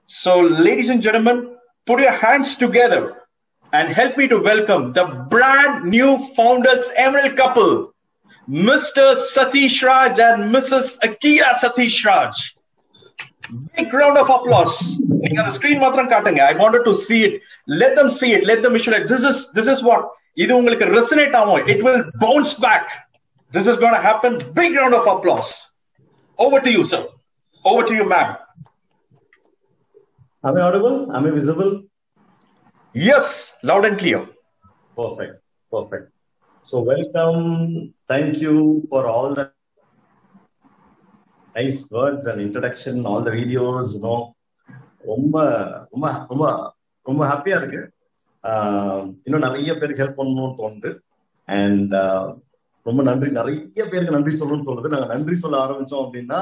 So, ladies and gentlemen, put your hands together and help me to welcome the brand new founders Emerald couple, Mr. Satish Raj and Mrs. Akira Satish Raj. Big round of applause. நீங்க அந்த screen மாத்திரம் காட்டுங்க I wanted to see it let them see it let them visualize this is this is what இது உங்களுக்கு resonate ஆகும் it will bounce back this is going to happen big round of applause over to you sir over to you ma'am Am I audible? Am I visible? yes loud and clear Perfect. Perfect. So welcome. Thank you for all the nice words and introduction, all the videos, you know. ரொம்ப ரொம்ப ரொம்ப ரொம்ப ஹாப்பியா இருக்கு ஆஹ் இன்னும் நிறைய பேருக்கு help பண்ணணும்னு தோணுது அண்ட் ரொம்ப நன்றி நிறைய பேருக்கு நன்றி சொல்லணும்னு சொல்லுது நாங்க நன்றி சொல்ல ஆரம்பிச்சோம் அப்படின்னா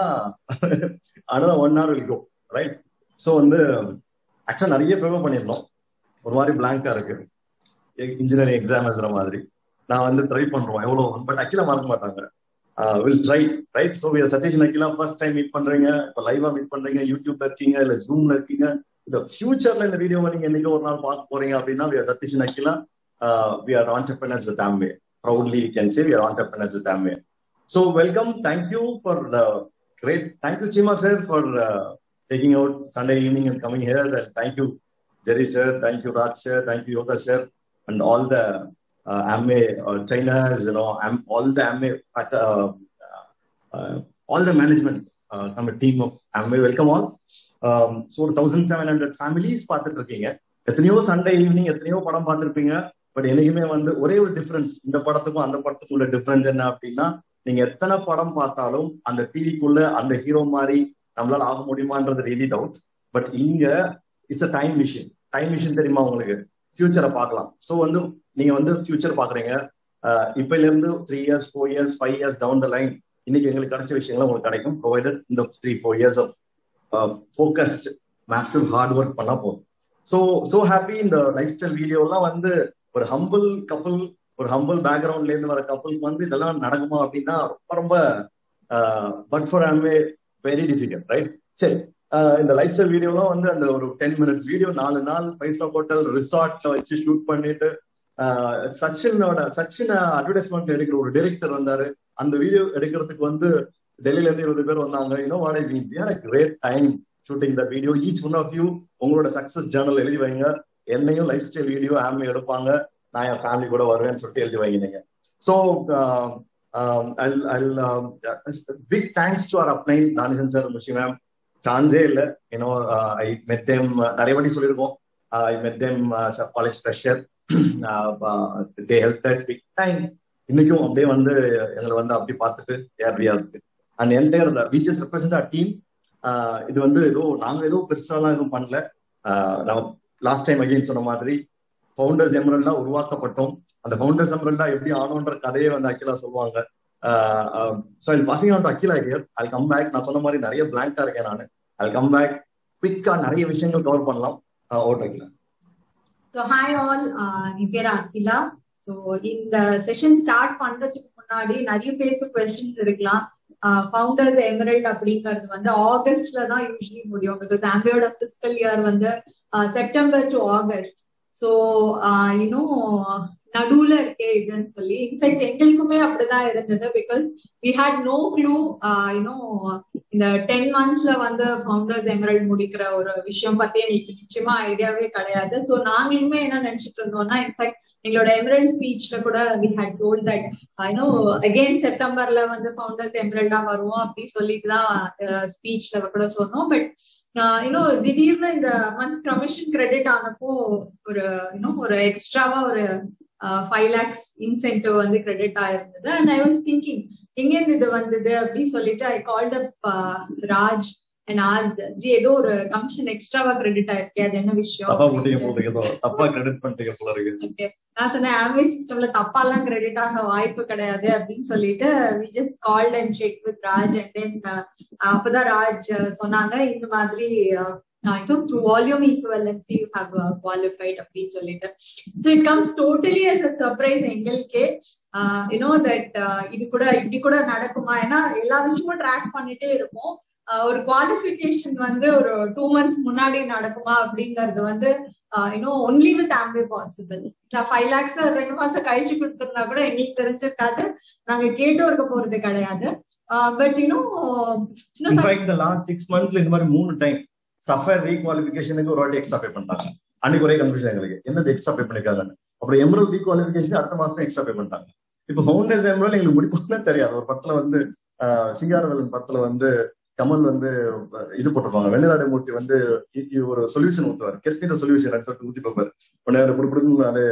அனதர் ஒன் ஹவர் இருக்கும் ரைட் ஸோ வந்து ஆக்சுவலா நிறைய ப்ரிப்பேர் பண்ணியிருந்தோம் ஒரு மாதிரி பிளாங்கா இருக்கு இன்ஜினியரிங் எக்ஸாம் எழுதுற மாதிரி நான் வந்து ட்ரை பண்றோம் எவ்வளவு பட் அக்கில மறக்க மாட்டாங்க will try right so Satish Akila first time meet பண்றீங்க இப்போ லைவா மீட் பண்றீங்க யூடியூப்ல இருக்கீங்க இல்ல ஜூம்ல இருக்கீங்க இந்த ஃபியூச்சர்ல இந்த வீடியோவை நீங்க என்னைக்கு ஒரு நாள் பார்க்க போறீங்க அப்படின்னா we are Satish Akila we are entrepreneurs with Amway proudly you can say we are entrepreneurs with Amway so welcome thank you for the great thank you Chima sir for uh, taking out Sunday evening and coming here and thank you Jerry sir thank you Raj sir thank you Yoga sir and all the uh, Amway uh, trainers, you know, Am- all the Amway, uh, uh, all the management, uh, I'm a team of Amway. Welcome all. Um, so ஒரு thousand seven hundred families பார்த்துட்டு இருக்கீங்க எத்தனையோ Sunday evening எத்தனையோ படம் பார்த்துருப்பீங்க but என்னைக்குமே வந்து ஒரே ஒரு டிஃபரன்ஸ் இந்த படத்துக்கும் அந்த படத்துக்கும் உள்ள டிஃபரன்ஸ் என்ன அப்படின்னா நீங்க எத்தனை படம் பார்த்தாலும் அந்த டிவிக்குள்ள அந்த ஹீரோ மாதிரி நம்மளால ஆக முடியுமான்றது ரியலி டவுட் பட் இங்க it's a time machine time machine தெரியுமா உங்களுக்கு ஃபியூச்சரை பார்க்கலாம் ஸோ வந்து நீங்க வந்து ஃபியூச்சர் பாக்குறீங்க இப்பல இருந்து three years four years five years down the line இன்னைக்கு எங்களுக்கு கிடைச்ச விஷயங்கள் உங்களுக்கு கிடைக்கும் ப்ரொவைடட் இந்த three four years of focused massive hard work பண்ணா போதும் ஸோ ஸோ ஹாப்பி இந்த லைஃப் ஸ்டைல் வீடியோலாம் வந்து ஒரு ஹம்பிள் கப்பல் ஒரு ஹம்பிள் பேக்ரவுண்ட்ல இருந்து வர கப்பலுக்கு வந்து இதெல்லாம் நடக்குமா அப்படின்னா ரொம்ப ரொம்ப but for Amway very difficult right சரி இந்த லைஃப் ஸ்டைல் வீடியோலாம் வந்து அந்த ஒரு டென் மினிட்ஸ் வீடியோ நாலு நாள் ஃபைவ் ஸ்டார் ஹோட்டல் ரிசார்ட்ல வச்சு ஷூட் பண்ணிட்டு சச்சினோட சச்சின் அட்வர்டைஸ்மெண்ட் எடுக்கிற ஒரு டைரக்டர் வந்தாரு அந்த வீடியோ எடுக்கிறதுக்கு வந்து டெல்லியில இருந்து இருபது பேர் வந்தாங்க you know what I mean we great time shooting the video each one of you உங்களோட சக்சஸ் ஜேர்னல் எழுதி வைங்க என்னையும் லைஃப் ஸ்டைல் வீடியோ ஆமே எடுப்பாங்க நான் என் ஃபேமிலி கூட வருவேன்னு சொல்லிட்டு எழுதி வைங்க நீங்க so big thanks to our upline தானிசன் சார் முஷி மேம் சான்ஸே இல்லை ஏன்னோ ஐ மெட் தேம் நிறைய வாட்டி சொல்லியிருக்கோம் I met them college fresher they help us big time இன்னைக்கும் அப்படியே வந்து எங்களை வந்து அப்படி பார்த்துட்டு ஹேப்பியா இருக்கு and entire we just represent a team இது வந்து ஏதோ நாங்க ஏதோ பெருசாலாம் எதுவும் பண்ணல நம்ம லாஸ்ட் டைம் அகைன் சொன்ன மாதிரி ஃபவுண்டர்ஸ் எமரல்டா உருவாக்கப்பட்டோம் அந்த ஃபவுண்டர்ஸ் எமரல்டா எப்படி ஆனோன்ற கதையை வந்து அகிலா சொல்லுவாங்க so I passing out Akila here I come back நான் சொன்ன மாதிரி நிறைய பிளாங்கா இருக்கேன் நான் ஐ கம் பேக் குவிக்கா நிறைய விஷயங்கள் கவர் பண்ணலாம் out Akila so hi all என் பேர் அகிலா ஸோ இந்த செஷன் ஸ்டார்ட் பண்றதுக்கு முன்னாடி நிறைய பேருக்கு கொஸ்டின்ஸ் இருக்கலாம் ஃபவுண்டர்ஸ் எமரல்ட் அப்படிங்கிறது வந்து ஆகஸ்ட்ல தான் யூஸ்வலி முடியும் பிகாஸ் ஆம்பியோட பிசிக்கல் இயர் வந்து செப்டம்பர் டு ஆகஸ்ட் ஸோ இன்னும் நடுவுல இருக்கே இதுன்னு சொல்லி இன்ஃபேக்ட் எங்களுக்குமே அப்படிதான் இருந்தது because we had no clue இன்னும் இந்த டென் மந்த்ஸ்ல வந்து ஃபவுண்டர்ஸ் எமரல்ட் முடிக்கிற ஒரு விஷயம் பத்தி எங்களுக்கு நிச்சயமா ஐடியாவே கிடையாது ஸோ நாங்களுமே என்ன நினைச்சிட்டு இருந்தோம்னா இன்ஃபேக்ட் எங்களோட எமரல்ட் ஸ்பீச்ல கூட we had told that I know again செப்டம்பர்ல வந்து ஃபவுண்டர்ஸ் எமரல்டா வருவோம் அப்படி சொல்லிட்டு தான் ஸ்பீச்ல கூட சொன்னோம் பட் இன்னும் திடீர்னு இந்த மந்த் கமிஷன் கிரெடிட் ஆனப்போ ஒரு இன்னும் ஒரு எக்ஸ்ட்ராவா ஒரு ஃபைவ் லேக்ஸ் இன்சென்டிவ் வந்து கிரெடிட் ஆயிருந்தது அண்ட் ஐ வாஸ் திங்கிங் எங்கேருந்து இது வந்தது அப்படின்னு சொல்லிட்டு I called up Raj and asked ஜி ஏதோ ஒரு கமிஷன் எக்ஸ்ட்ராவா கிரெடிட் ஆயிருக்கு அது என்ன தப்பா போட்டீங்க போல ஏதோ தப்பா கிரெடிட் பண்ணிட்டீங்க போல இருக்கு ஓகே நான் சொன்னேன் ஆம்வே சிஸ்டம்ல தப்பாலாம் கிரெடிட் ஆக வாய்ப்பு கிடையாது அப்படின்னு சொல்லிட்டு we just called and check with Raj and then அப்பதான் ராஜ் சொன்னாங்க இந்த மாதிரி through volume equivalency you have qualified அப்படின்னு சொல்லிட்டு so it comes totally as a surprise எங்களுக்கே யூனோ தட் இது கூட இப்படி கூட நடக்குமா ஏன்னா எல்லா விஷயமும் ட்ராக் பண்ணிட்டே இருப்போம் ஒரு குவாலிபிகேஷன் வந்து ஒரு டூ மந்த்ஸ் முன்னாடி நடக்குமா அப்படிங்கறது வந்து இன்னும் only with Amway possible five lakhs ரெண்டு மாசம் கழிச்சு கொடுத்துருந்தா கூட எங்களுக்கு தெரிஞ்சிருக்காது நாங்க கேட்டு இருக்க போறது கிடையாது பட் இன்னும் இன்ஃபேக்ட் இந்த லாஸ்ட் சிக்ஸ் மந்த்ஸ்ல இந்த மாதிரி மூணு டைம் சஃபர் ரீகுவாலிபிகேஷனுக்கு ஒரு வாட்டி எக்ஸ்ட்ரா பே பண்ணிட்டாங்க அன்னைக்கு ஒரே கன்ஃபியூஷன் எங்களுக்கு என்னது எக்ஸ்ட்ரா பே பண்ணிருக்காங்கன்னு அப்புறம் எம்ரல் ரீகுவாலிபிகேஷன் அடுத்த மாசம் எக்ஸ்ட்ரா பே பண்ணிட்டாங்க இப்போ ஃபவுண்டர்ஸ் எம்ரல் எங்களுக்கு முடிப்போம்னு தெரியாது ஒரு படத்துல வந்து சிங்காரவேலன் படத்துல வந்து கமல் வந்து இது போட்டிருப்பாங்க வெள்ளிநாடு மூர்த்தி வந்து ஒரு சொல்யூஷன் ஊற்றுவார் கெல்பின சொல்யூஷன் சொல்லிட்டு ஊத்தி பார்ப்பாரு உடனே புடுப்புடுன்னு அது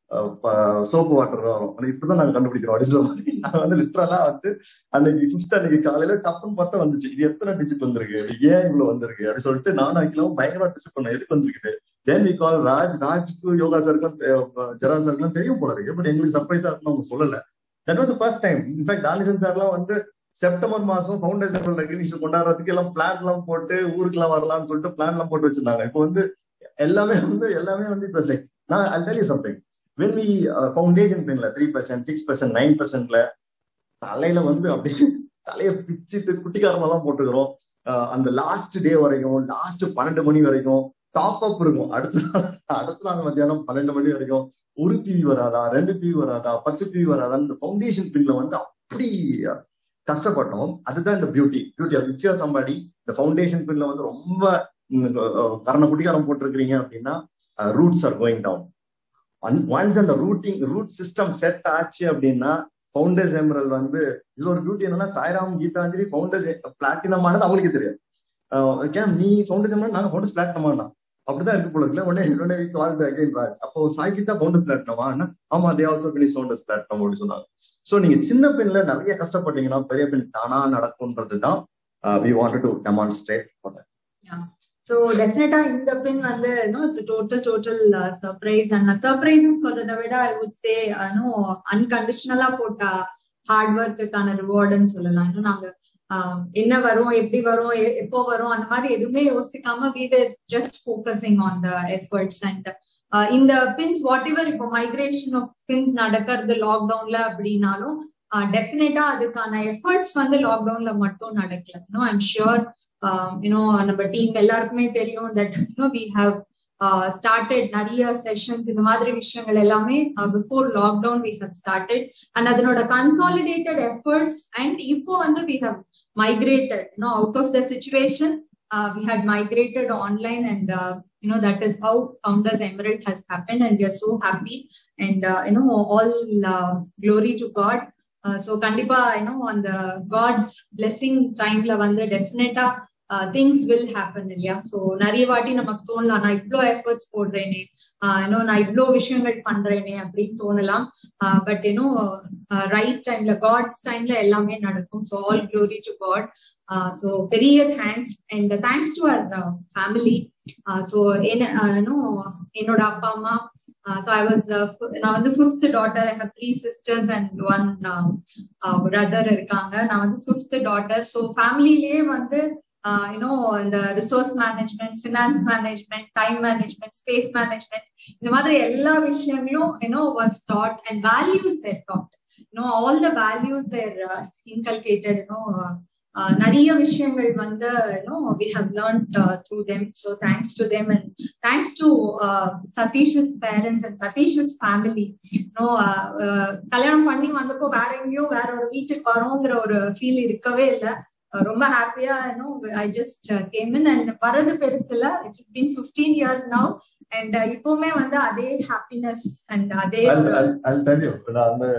சோப்பு வாட்டர் வரும் இப்படிதான் நாங்க கண்டுபிடிக்கிறோம் அப்படின்னு சொல்லி நாங்க வந்து லிட்டரலா வந்து அன்னைக்கு ஃபிஃப்த் அன்னைக்கு காலையில டப்புன்னு பார்த்தா வந்துச்சு இது எத்தனை டிஜிட் வந்திருக்கு இது ஏன் இவ்வளவு வந்திருக்கு அப்படின்னு சொல்லிட்டு நானும் ஆக்கிலாம் பயங்கரமா டிசைட் பண்ணேன் எதுக்கு வந்திருக்குது தேன் வி கால் ராஜ் ராஜ்க்கு யோகா சாருக்கும் ஜெரால் சாருக்கும் தெரியும் போல இருக்கு பட் எங்களுக்கு சர்ப்ரைஸா இருக்குன்னு அவங்க சொல்லல that was first time in fact டாலிசன் சார்லாம் வந்து செப்டம்பர் மாசம் ஃபவுண்டேஷன் ரெகனிஷன் கொண்டாடுறதுக்கு எல்லாம் பிளான் எல்லாம் போட்டு ஊருக்கு எல்லாம் வரலாம்னு சொல்லிட்டு பிளான் எல்லாம் போட்டு வச்சிருந்தாங்க இப்போ வந்து எல்லாமே வந்து எல்லாமே வந்து இப்போ லைக் நான் I tell you something when we foundation பின்ல three percent six percent nine பர்சன்ட்ல தலையில வந்து அப்படியே தலையை பிச்சுட்டு குட்டிக்காரமெல்லாம் போட்டுக்கிறோம் அந்த லாஸ்ட் டே வரைக்கும் லாஸ்ட் பன்னெண்டு மணி வரைக்கும் டாப் அப் இருக்கும் அடுத்த நாள் அடுத்த நாள் மத்தியானம் பன்னெண்டு மணி வரைக்கும் ஒரு டிவி வராதா ரெண்டு டிவி வராதா பத்து டிவி வராதா இந்த ஃபவுண்டேஷன் பின்ல வந்து அப்படி கஷ்டப்பட்டோம் அதுதான் இந்த beauty beauty if you somebody இந்த ஃபவுண்டேஷன் பின்ல வந்து ரொம்ப கரண குட்டிக்காரம் போட்டிருக்கிறீங்க அப்படின்னா roots are going down once அந்த ரூட்டிங் ரூட் சிஸ்டம் செட் ஆச்சு அப்படின்னா ஃபவுண்டர்ஸ் எமரல் வந்து இதுல ஒரு பியூட்டி என்னன்னா சாய்ராம் கீதாஞ்சலி ஃபவுண்டர்ஸ் பிளாட்டினம் ஆனது அவங்களுக்கு தெரியாது கேம் நீ ஃபவுண்டர்ஸ் எமரல் நாங்க ஃபவுண்டர்ஸ் பிளாட்டினம் ஆனா அப்படிதான் இருக்கு போல இருக்குல்ல உடனே உடனே கால் அகைன் ராஜ் அப்போ சாய் கீதா ஃபவுண்டர்ஸ் பிளாட்டினமா ஆமா they also finish founders platinum அப்படின்னு சொன்னாங்க சோ நீங்க சின்ன பெண்ல நிறைய கஷ்டப்பட்டீங்கன்னா பெரிய பெண் தானா நடக்கும்ன்றது தான் we want to demonstrate so டெஃபினட்டா இந்த பின் வந்து it's total total surprise and சர்ப்ரைஸ்னு சொல்றதை விட ஐ வுட் சே நோ அன்கண்டிஷனலா போட்ட ஹார்ட் ஒர்க்குக்கான ரிவார்டுன்னு சொல்லலாம் இன்னும் நாங்க என்ன வரும் எப்படி வரும் எப்போ வரும் அந்த மாதிரி எதுவுமே யோசிக்காம we were just focusing on the efforts and இந்த பின்ஸ் வாட் எவர் இப்போ மைக்ரேஷன் ஆஃப் பின்ஸ் நடக்கிறது லாக்டவுன்ல அப்படின்னாலும் டெஃபினட்டா அதுக்கான எஃபர்ட்ஸ் வந்து லாக்டவுன்ல மட்டும் நடக்கல யூனோ ஐம் ஷியோர் யூனோ நம்ம டீம் எல்லாருக்குமே தெரியும் that you know we have started நிறைய செஷன்ஸ் இந்த மாதிரி விஷயங்கள் எல்லாமே before lockdown we have started and அதனோட கன்சாலிடேட்டட் எஃபர்ட்ஸ் அண்ட் இப்போ வந்து we have migrated you know out of the situation uh, we had migrated online and uh, you know that is how founders emerald has happened and we are so happy and uh, you know all glory to god so kandipa you know on the god's blessing time la வந்து டெஃபினட்டா things will happen இல்லையா so நிறைய வாட்டி நமக்கு தோணலாம் நான் இவ்வளோ efforts போடுறேனே இன்னும் நான் இவ்வளோ விஷயங்கள் பண்றேனே அப்படின்னு தோணலாம் பட் இன்னும் ரைட் டைம்ல காட்ஸ் டைம்ல எல்லாமே நடக்கும் so all glory to God so பெரிய thanks and thanks to our family so என்ன என்னோட அப்பா அம்மா ஸோ ஐ வாஸ் நான் வந்து fifth daughter I have three sisters and one brother இருக்காங்க நான் வந்து ஃபிஃப்த் டாட்டர் ஸோ ஃபேமிலிலேயே வந்து யூனோ இந்த resource management finance management time management space management இந்த மாதிரி எல்லா விஷயங்களும் you know was taught and values were taught you know all the values were inculcated you know நிறைய விஷயங்கள் வந்து you know we have learn through them so thanks to them and thanks to Satish's parents and Satish's family you know கல்யாணம் பண்ணி வந்தப்போ வேற எங்கேயோ வேற ஒரு வீட்டுக்கு வரோங்கிற ஒரு ஃபீல் இருக்கவே இல்லை ரொம்ப ஹாப்பியா I just came in and வரது பெருசு இல்ல it's been fifteen years now and இப்பவுமே வந்து அதே ஹாப்பினஸ் அண்ட் அதே நான் வந்து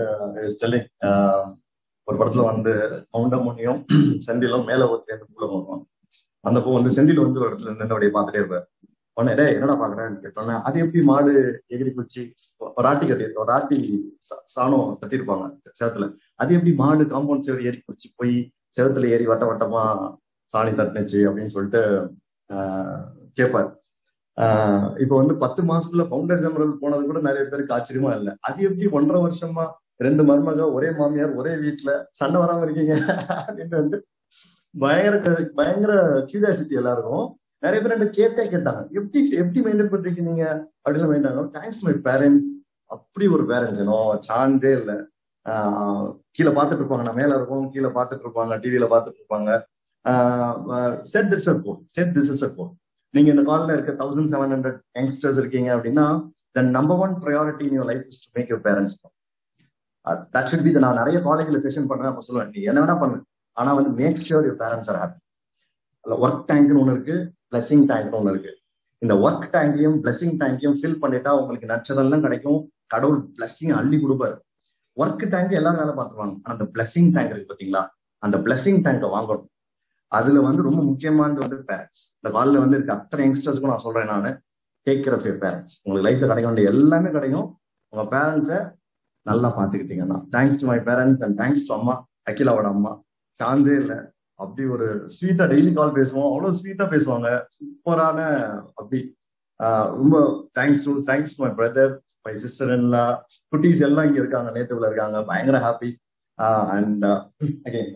ஒரு படத்துல வந்து கவுண்டமணியும் செந்திலும் மேல ஒரு சேர்ந்து உள்ள போவோம் அந்த பூ வந்து செந்தில் வந்து ஒரு இடத்துல நின்று அப்படியே பார்த்துட்டே இருப்பார் உடனே டே என்னடா பாக்குறேன்னு கேட்டோன்னே அது எப்படி மாடு எகிரி குச்சி ராட்டி கட்டி ராட்டி சாணம் கட்டியிருப்பாங்க சேத்துல அது எப்படி மாடு காம்பவுண்ட் சேர் ஏறி குச்சி போய் செவத்துல ஏறி வட்ட வட்டமா சாணி தட்டுனுச்சு அப்படின்னு சொல்லிட்டு கேட்பாரு இப்போ வந்து பத்து மாசத்துல பவுண்டர்ஸ் எமரல் போனது கூட நிறைய பேருக்கு ஆச்சரியமா இல்லை அது எப்படி ஒன்றரை வருஷமா ரெண்டு மருமக ஒரே மாமியார் ஒரே வீட்டுல சண்டை வராம இருக்கீங்க அப்படின்னு வந்து பயங்கர பயங்கர கியூரியாசிட்டி எல்லாருக்கும் நிறைய பேர் என்கிட்ட கேட்டே கேட்டாங்க எப்படி எப்படி மெயின்டைன் பண்றீங்க நீங்க அப்படின்னு maintain thanks to my parents அப்படி ஒரு பேரண்ட்ஸ் ஏனோ சான்றே இல்லை கீழே பார்த்துட்டு இருப்பாங்க நான் மேல இருக்கோம் கீழே பார்த்துட்டு இருப்பாங்க டிவியில பார்த்துட்டு இருப்பாங்க set this a goal set this is a goal நீங்க இந்த கால்ல இருக்க தௌசண்ட் செவன் ஹண்ட்ரட் யங்ஸ்டர்ஸ் இருக்கீங்க அப்படின்னா the number one priority in your life is to make your parents that should be நான் நிறைய காலேஜ்ல செஷன் பண்ணேன் அப்ப சொல்லுவேன் நீ என்ன வேணா பண்ணு ஆனா வந்து make sure your parents are happy work டேங்க்னு ஒன்று இருக்கு பிளஸிங் டேங்க்னு ஒன்று இருக்கு இந்த ஒர்க் டேங்கையும் பிளஸிங் டேங்கையும் ஃபில் பண்ணிட்டா உங்களுக்கு நச்சதெல்லாம் கிடைக்கும் கடவுள் பிளஸிங் அள்ளி கொடுப்பாரு ஒர்க் டேங்க் எல்லாரும் வேலை பார்த்துருவாங்க ஆனா அந்த பிளஸிங் டேங்க் இருக்கு பாத்தீங்களா அந்த பிளஸிங் டேங்கை வாங்கணும் அதுல வந்து ரொம்ப முக்கியமானது வந்து பேரண்ட்ஸ் இந்த காலில் வந்து இருக்க அத்தனை யங்ஸ்டர்ஸ்க்கும் நான் சொல்றேன் நான் take care of your parents உங்களுக்கு லைஃப்ல கிடைக்க வேண்டிய எல்லாமே கிடைக்கும் உங்க பேரண்ட்ஸை நல்லா பாத்துக்கிட்டீங்கன்னா thanks to my parents and thanks to அம்மா அகிலாவோட அம்மா சாந்தே இல்லை அப்படி ஒரு ஸ்வீட்டா டெய்லி கால் பேசுவோம் அவ்வளவு ஸ்வீட்டா பேசுவாங்க சூப்பரான அப்படி ரொம்ப thanks to thanks to my brother my sister எல்லாம் குட்டீஸ் எல்லாம் இங்க இருக்காங்க நேட்டிவ்ல இருக்காங்க பயங்கர happy and again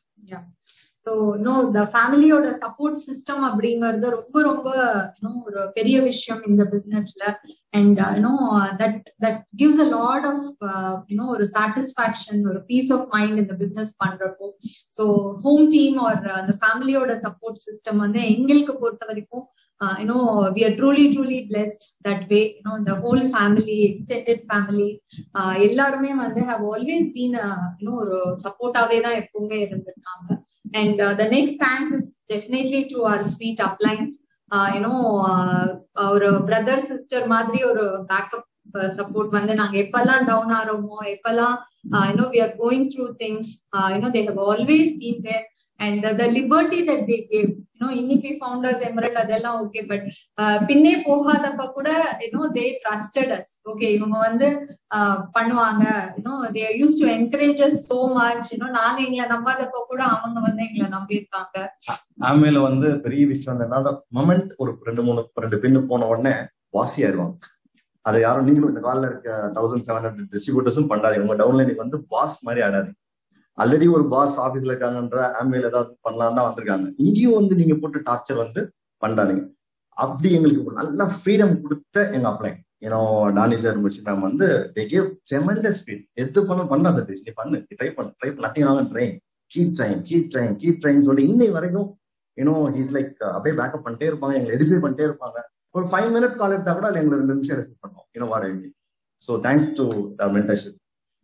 so no the ஃபேமிலியோட சப்போர்ட் சிஸ்டம் அப்படிங்கிறது ரொம்ப ரொம்ப இன்னும் ஒரு பெரிய விஷயம் இந்த பிசினஸ்ல and you know that that gives a lot of you know ஒரு சாட்டிஸ்பாக்சன் ஒரு பீஸ் ஆஃப் மைண்ட் இந்த பிசினஸ் பண்றப்போ ஸோ ஹோம் டீம் ஆர் அந்த ஃபேமிலியோட சப்போர்ட் சிஸ்டம் வந்து எங்களுக்கு பொறுத்த வரைக்கும் uh, you know we are truly truly blessed that way you know the whole family extended family uh, எல்லாருமே வந்து have always been uh, you know ஒரு சப்போர்ட்டாவே தான் எப்பவுமே இருந்திருக்காங்க and uh, the next thanks is definitely to our sweet uplines uh, you know uh, ஒரு brother sister மாதிரி ஒரு backup support வந்து நாங்க எப்பெல்லாம் டவுன் ஆறோமோ எப்பெல்லாம் you know we are going through things you know they have always been there and the liberty that they gave you know இன்னைக்கு founders emerald அதெல்லாம் ஓகே பட் பின்னே போகாதப்ப கூட you know they trusted us okay இவங்க வந்து பண்ணுவாங்க you know they used to encourage us so much you know நாங்க எங்களை நம்பாதப்ப கூட அவங்க வந்து எங்களை நம்பியிருக்காங்க ஆமையில வந்து பெரிய விஷயம் என்னன்னா மொமெண்ட் ஒரு ரெண்டு மூணு ரெண்டு பின்னு போன உடனே வாசி ஆயிடுவாங்க அதை யாரும் நீங்களும் இந்த காலில் இருக்க தௌசண்ட் செவன் ஹண்ட்ரட் டிஸ்ட்ரிபியூட்டர்ஸும் பண்ணாதீங்க உங்க டவுன்லைனுக்கு வந்து பாஸ் மாதிரி ஆடாதீங்க ஆல்ரெடி ஒரு பாஸ் ஆபீஸ்ல இருக்காங்கன்ற ஆம்பையில் ஏதாவது பண்ணலாம் தான் வந்திருக்காங்க இங்கேயும் வந்து நீங்க போட்டு டார்ச்சர் வந்து பண்ணாதீங்க அப்படி எங்களுக்கு ஒரு நல்ல ஃப்ரீடம் கொடுத்த எங்க அப்ளைன் ஏன்னோ டானி சார் முடிச்சு மேம் வந்து தே கேவ் ட்ரெமெண்டஸ் ஸ்பீட் எது பண்ண பண்ணா சார் நீ பண்ணு நீ ட்ரை பண்ணு ட்ரை பண்ண nothing train keep trying keep trying keep trying சொல்லி இன்னை வரைக்கும் யூனோ இஸ் லைக் அப்படியே பேக்கப் பண்ணிட்டே இருப்பாங்க எங்களை எடிஃபை பண்ணிட்டே இருப்பாங்க ஒரு ஃபைவ் மினிட்ஸ் கால் எடுத்தா கூட அது எங்களை ரெண்டு நிமிஷம் எடிஃபை பண்ணுவோம் you know what I mean so thanks to the mentorship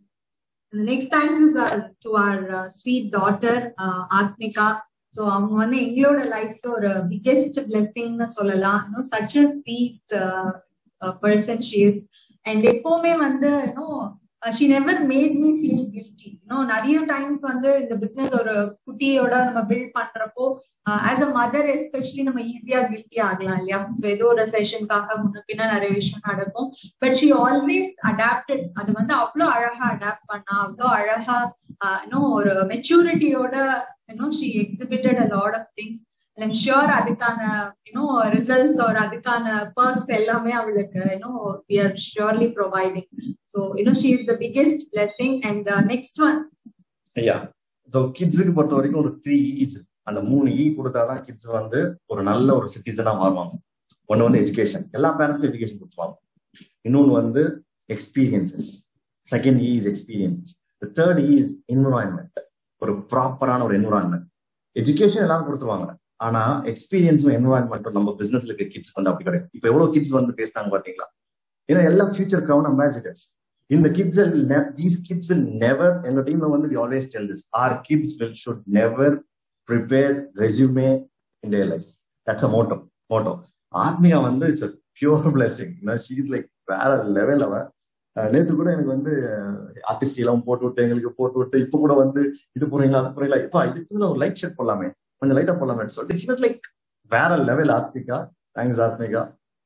The next thanks is our, to our uh, sweet daughter, uh, Atmika. So அவங்க வந்து எங்களோட லைஃப்ல ஒரு பிக்கெஸ்ட் பிளெஸிங்னு சொல்லலாம் இன்னும் such a sweet person she is and எப்பவுமே வந்து இன்னும் she never made me feel guilty இன்னும் நிறைய டைம்ஸ் வந்து இந்த பிசினஸ் ஒரு குட்டியோட நம்ம பில்ட் பண்றப்போ ஆஸ் அ மதர் எஸ்பெஷலி நம்ம ஈஸியா கில்ட்டி ஆகலாம் இல்லையா ஸோ ஏதோ ஒரு செஷனுக்காக முன்ன பின்ன நிறைய விஷயம் நடக்கும் பட் ஷி ஆல்வேஸ் அடாப்டட் அது வந்து அவ்வளோ அழகா அடாப்ட் பண்ணா அவ்வளோ அழகா இன்னும் ஒரு மெச்சூரிட்டியோட இன்னும் she exhibited a lot of things I'm sure அதுக்கான இன்னும் ரிசல்ட்ஸ் ஒரு அதுக்கான பர்க்ஸ் எல்லாமே அவளுக்கு இன்னும் we are surely providing so இன்னும் she is the biggest blessing and next one ஐயா ஸோ கிட்ஸுக்கு பொறுத்த வரைக்கும் ஒரு த்ரீ ஈஸ் அந்த மூணு ஈ கொடுத்தாதான் கிட்ஸ் வந்து ஒரு நல்ல ஒரு சிட்டிசனா மாறுவாங்க ஒன்னு வந்து எஜுகேஷன் எல்லா பேரண்ட்ஸும் எஜுகேஷன் கொடுத்துருவாங்க இன்னொன்னு வந்து experiences second E is experience third E is environment ஒரு ப்ராப்பரான ஒரு என்விரான்மெண்ட் எஜுகேஷன் எல்லாம் கொடுத்துருவாங்க ஆனா எக்ஸ்பீரியன்ஸும் என்விரான்மெண்ட்டும் நம்ம பிசினஸ்ல இருக்க கிட்ஸ் வந்து அப்படி கிடையாது இப்ப எவ்வளவு கிட்ஸ் வந்து பேசினாங்க பாத்தீங்களா ஏன்னா எல்லாம் ஃபியூச்சர் கிரவுன் அம்பாசிடர்ஸ் இந்த kids these kids will never எங்க டீம்ல வந்து we always tell this are kids will should never prepare resume in day life that's a motto motto Athmiya வந்து it's a pure blessing she'd like வேற level அவ நேத்து கூட எனக்கு வந்து ஆர்டிஸ்ட் எல்லாம் போட்டு விட்டு எங்களுக்கு போட்டு விட்டு இப்ப கூட வந்து இது போறீங்களா அது போறீங்களா இப்ப இதுக்கு ஒரு லைட் ஷர்ட் போடலாமே கொஞ்சம் லைட்டா போடலாமே சொல்லிட்டு லைக் வேற level Athmika thanks Athmika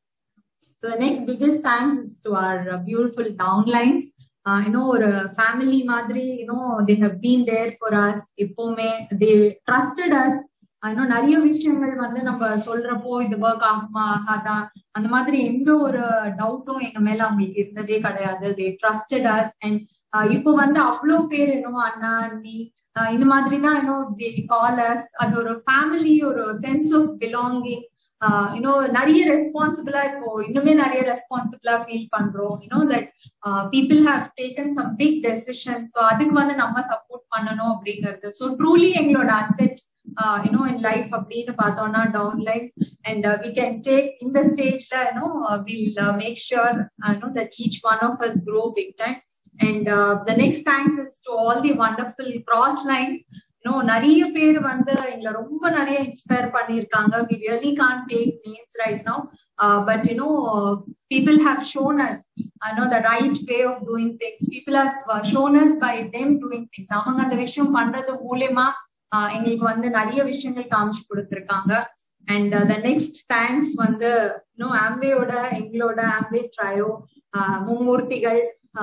So the next biggest thanks is to our uh, beautiful downlines. Uh, you know, ஒரு ஃபேமிலி மாதிரி you know they have been there for us எப்பவுமே தே ட்ரஸ்டட் அஸ் இன்னும் நிறைய விஷயங்கள் வந்து நம்ம சொல்றப்போ இது ஒர்க் ஆகுமா ஆகாதா அந்த மாதிரி எந்த ஒரு டவுட்டும் எங்க மேல அவங்களுக்கு இருந்ததே கிடையாது தே ட்ரஸ்டட் அஸ் அண்ட் இப்போ வந்து அவ்வளோ பேர் இன்னும் அண்ணா அண்ணி இந்த மாதிரி தான் இன்னும் காலர்ஸ் அது ஒரு ஃபேமிலி ஒரு சென்ஸ் ஆஃப் பிலாங்கிங் இன்னும் நிறைய ரெஸ்பான்சிபிளா இப்போ இன்னுமே நிறைய ரெஸ்பான்சிபிளா ஃபீல் பண்றோம் you know that people have taken some big decision so அதுக்கு வந்து நம்ம சப்போர்ட் பண்ணணும் அப்படிங்கிறது ஸோ ட்ரூலி எங்களோட அசெட் யூனோ இன் லைஃப் அப்படின்னு பார்த்தோம்னா down lines and we can take இந்த ஸ்டேஜ்ல you know will make sure you know that each one of us grow big time and the next thanks is to all the wonderful cross lines இன்னும் நிறைய பேர் வந்து எங்களை ரொம்ப நிறைய இன்ஸ்பயர் பண்ணியிருக்காங்க we really can't take names right no but you know people have shown us know the right way of doing things people have uh, shown us by them doing things அவங்க அந்த விஷயம் பண்றது மூலியமா எங்களுக்கு வந்து நிறைய விஷயங்கள் காமிச்சு கொடுத்துருக்காங்க அண்ட் த நெக்ஸ்ட் தேங்க்ஸ் வந்து இன்னும் ஆம்பேயோட எங்களோட ஆம்பே ட்ரையோ மும்மூர்த்திகள்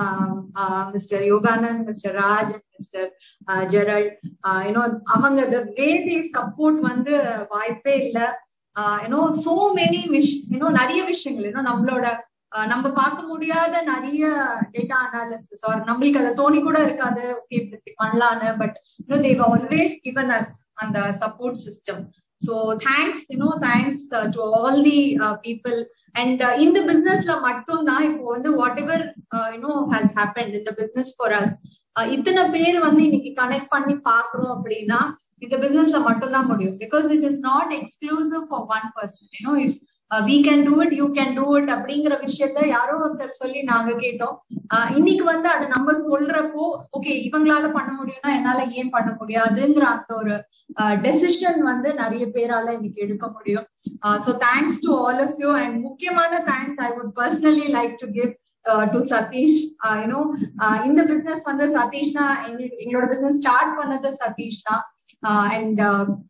mister Yoganand mister Raj mister Gerald you know அவங்க த வே தே சப்போர்ட் வந்து வாய்ப்பே இல்லை you know so many wish you know நிறைய விஷயங்கள் யூனோ நம்மளோட நம்ம பார்க்க முடியாத நிறைய டேட்டா அனாலிசிஸ் ஆர் நம்மளுக்கு அதை தோணி கூட இருக்காது ஓகே இப்படி பண்ணலான்னு but you know they've always given us அந்த support system so thanks you know thanks to all the people and இந்த பிசினஸ்ல மட்டும் தான் இப்போ வந்து whatever you know has happen இந்த பிசினஸ் ஃபார் அஸ் இத்தனை பேர் வந்து இன்னைக்கு கனெக்ட் பண்ணி பாக்குறோம் அப்படின்னா இந்த பிசினஸ்ல மட்டும் தான் முடியும் because it is not exclusive for one person you know if we can do it you can do it அப்படிங்கிற விஷயத்த யாரோ ஒருத்தர் சொல்லி நாங்க கேட்டோம் இன்னைக்கு வந்து அதை நம்ம சொல்றப்போ ஓகே இவங்களால பண்ண முடியும்னா என்னால ஏன் பண்ண முடியாதுங்கிற அந்த ஒரு டெசிஷன் வந்து நிறைய பேரால இன்னைக்கு எடுக்க முடியும் so thanks to all of you and முக்கியமான thanks I would personally like to give to Satish you know இந்த பிசினஸ் வந்து சதீஷ் தான் எங்களோட பிசினஸ் ஸ்டார்ட் பண்ணது சதீஷ் தான் அண்ட்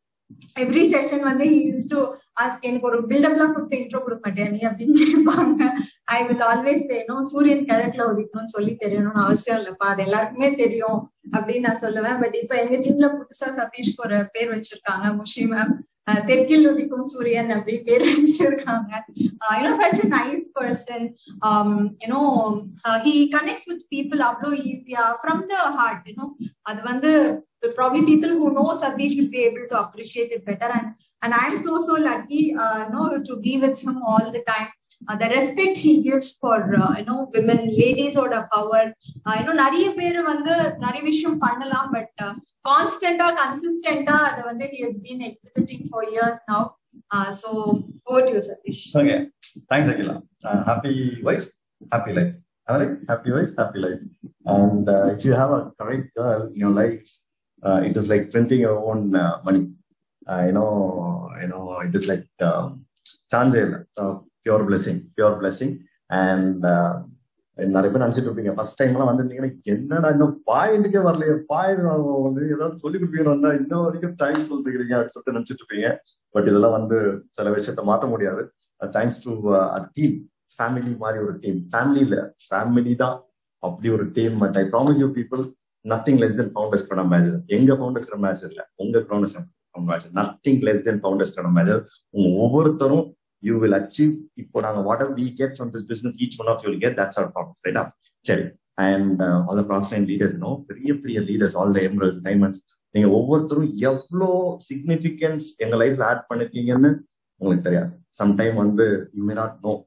எவ்ரி செஷன் வந்து யூஸ் டு ஆஸ்க் எனக்கு ஒரு பில்டப்லாம் கொடுத்து இன்ட்ரோ கொடுக்க மாட்டேன் நீ அப்படின்னு கேட்பாங்க ஐ வில் ஆல்வேஸ் செய்யணும் சூரியன் கிழக்குல ஒதுக்கணும்னு சொல்லி தெரியணும்னு அவசியம் இல்லப்பா அது எல்லாருக்குமே தெரியும் அப்படின்னு நான் சொல்லுவேன் பட் இப்ப எங்க ஜிம்ல புதுசா சதீஷ்க்கு ஒரு பேர் வச்சிருக்காங்க முஷி மேம் தெற்கில் உதிக்கும் சூரியன் அப்படி பேர் வச்சிருக்காங்க you know such a nice person you know he connects with people அவ்வளோ ஈஸியா ஃப்ரம் த ஹார்ட் யூனோ அது வந்து probably people who know Satish will be able to appreciate it better and and I'm so so lucky uh, you know to be with him all the time uh, the respect he gives for uh, you know women ladies ஓட power uh, you know நிறைய பேர் வந்து நிறைய விஷயம் பண்ணலாம் but கான்ஸ்டன்டா கன்சிஸ்டன்டா அதை வந்து he has been exhibiting for years now uh, so over to you Satish okay thanks Akila uh, happy wife happy life all right happy wife happy life and uh, if you have a correct girl in your life uh, it is like printing your own uh, money. Uh, you know, you know, it is like um, chandel, uh, pure blessing, pure blessing. And uh, நிறைய பேர் நினைச்சிட்டு இருப்பீங்க first time எல்லாம் வந்திருந்தீங்கன்னா என்னடா இன்னும் பாயிண்ட்டுக்கே வரலையே பாய் வந்து ஏதாவது சொல்லி கொடுப்பீங்கன்னா இன்னும் வரைக்கும் டைம் சொல்லிருக்கீங்க அப்படின்னு சொல்லிட்டு நினைச்சிட்டு இருப்பீங்க பட் இதெல்லாம் வந்து சில விஷயத்த மாத்த முடியாது தேங்க்ஸ் டு அது டீம் ஃபேமிலி மாதிரி ஒரு டீம் ஃபேமிலியில ஃபேமிலி தான் அப்படி ஒரு team but I promise you people nothing less than founders கடை மேஜர் எங்க ஃபவுண்டர்ஸ் கடை மேஜர் இல்ல உங்க founders major nothing less than founders கடை மேஜர் உங்க ஒவ்வொருத்தரும் யூ வில் அச்சீவ் இப்போ நாங்க whatever we get from this business each one of you get that's our problem ரைட்டா சரி and all the ப்ராஸ் line leaders no பெரிய பெரிய leaders all the emeralds diamonds நீங்க ஒவ்வொருத்தரும் எவ்வளோ சிக்னிபிகன்ஸ் எங்க லைஃப்ல ஆட் பண்ணிருக்கீங்கன்னு உங்களுக்கு தெரியாது சம்டைம் வந்து you may not know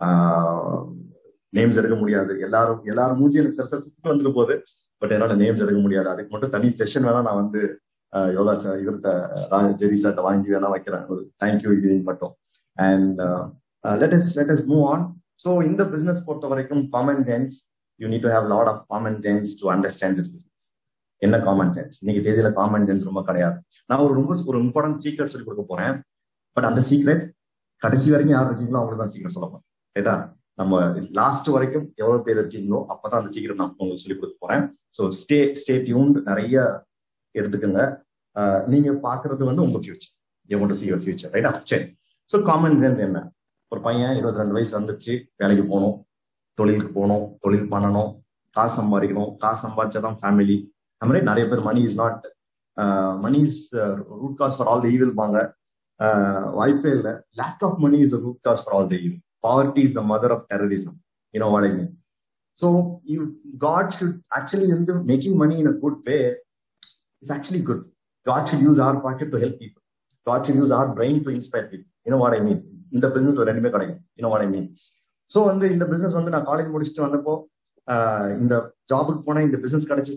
names எடுக்க முடியாது எல்லாரும் எல்லாரும் மூஞ்சி எனக்கு சில சில வந்துட்டு போகுது பட் என்னால நேம்ஸ் எடுக்க முடியாது அதுக்கு மட்டும் தனி செஷன் வேணா நான் வந்து யோகா சார் இவர்கிட்ட ஜெரி சார்ட்ட வாங்கி வேணா வைக்கிறேன் ஒரு தேங்க்யூ இது மட்டும் and let is let is move on so இந்த பிசினஸ் பொறுத்த வரைக்கும் common sense you need to have lot of common sense to understand this business என்ன காமன் சென்ஸ் இன்னைக்கு தேதியில காமன் சென்ஸ் ரொம்ப கிடையாது நான் ஒரு ரொம்ப ஒரு இம்பார்ட்டன்ட் சீக்ரெட் சொல்லி கொடுக்க போறேன் பட் அந்த சீக்ரெட் கடைசி வரைக்கும் யார் இருக்கீங்களோ அவங்களுக்கு தான் சீக்கிரம் சொல்ல போறேன் ரைட்டா நம்ம லாஸ்ட் வரைக்கும் எவ்வளவு பேர் இருக்கீங்களோ அப்பதான் அந்த சீக்கிரம் நான் உங்களுக்கு சொல்லி கொடுக்க போறேன் ஸோ ஸ்டே ஸ்டே டியூன்ட் நிறைய எடுத்துக்கோங்க நீங்க பாக்குறது வந்து உங்க future you want to see your future ரைட்டா சரி ஸோ காமன் சென்ஸ் என்ன ஒரு பையன் இருபத்தி ரெண்டு வயசு வந்துச்சு வேலைக்கு போகணும் தொழிலுக்கு போகணும் தொழில் பண்ணணும் காசு சம்பாதிக்கணும் காசு சம்பாதிச்சாதான் ஃபேமிலி அது மாதிரி நிறைய பேர் money is not money is root cause for all the evil வாங்க வாய்ப்பே இல்லை lack of money is root cause for all the evil poverty is the mother of terrorism. You know what I mean? So you, God should actually, in the, making money in a good way is actually good. God should use our pocket to help people. God should use our brain to inspire people. You know what I mean? இந்த business ரெண்டுமே கிடைக்கும் you know what I mean so வந்து இந்த business வந்து நான் college முடிச்சுட்டு வந்தப்போ இந்த ஜாபுக்கு போனேன் இந்த பிசினஸ் கிடைச்சிச்சு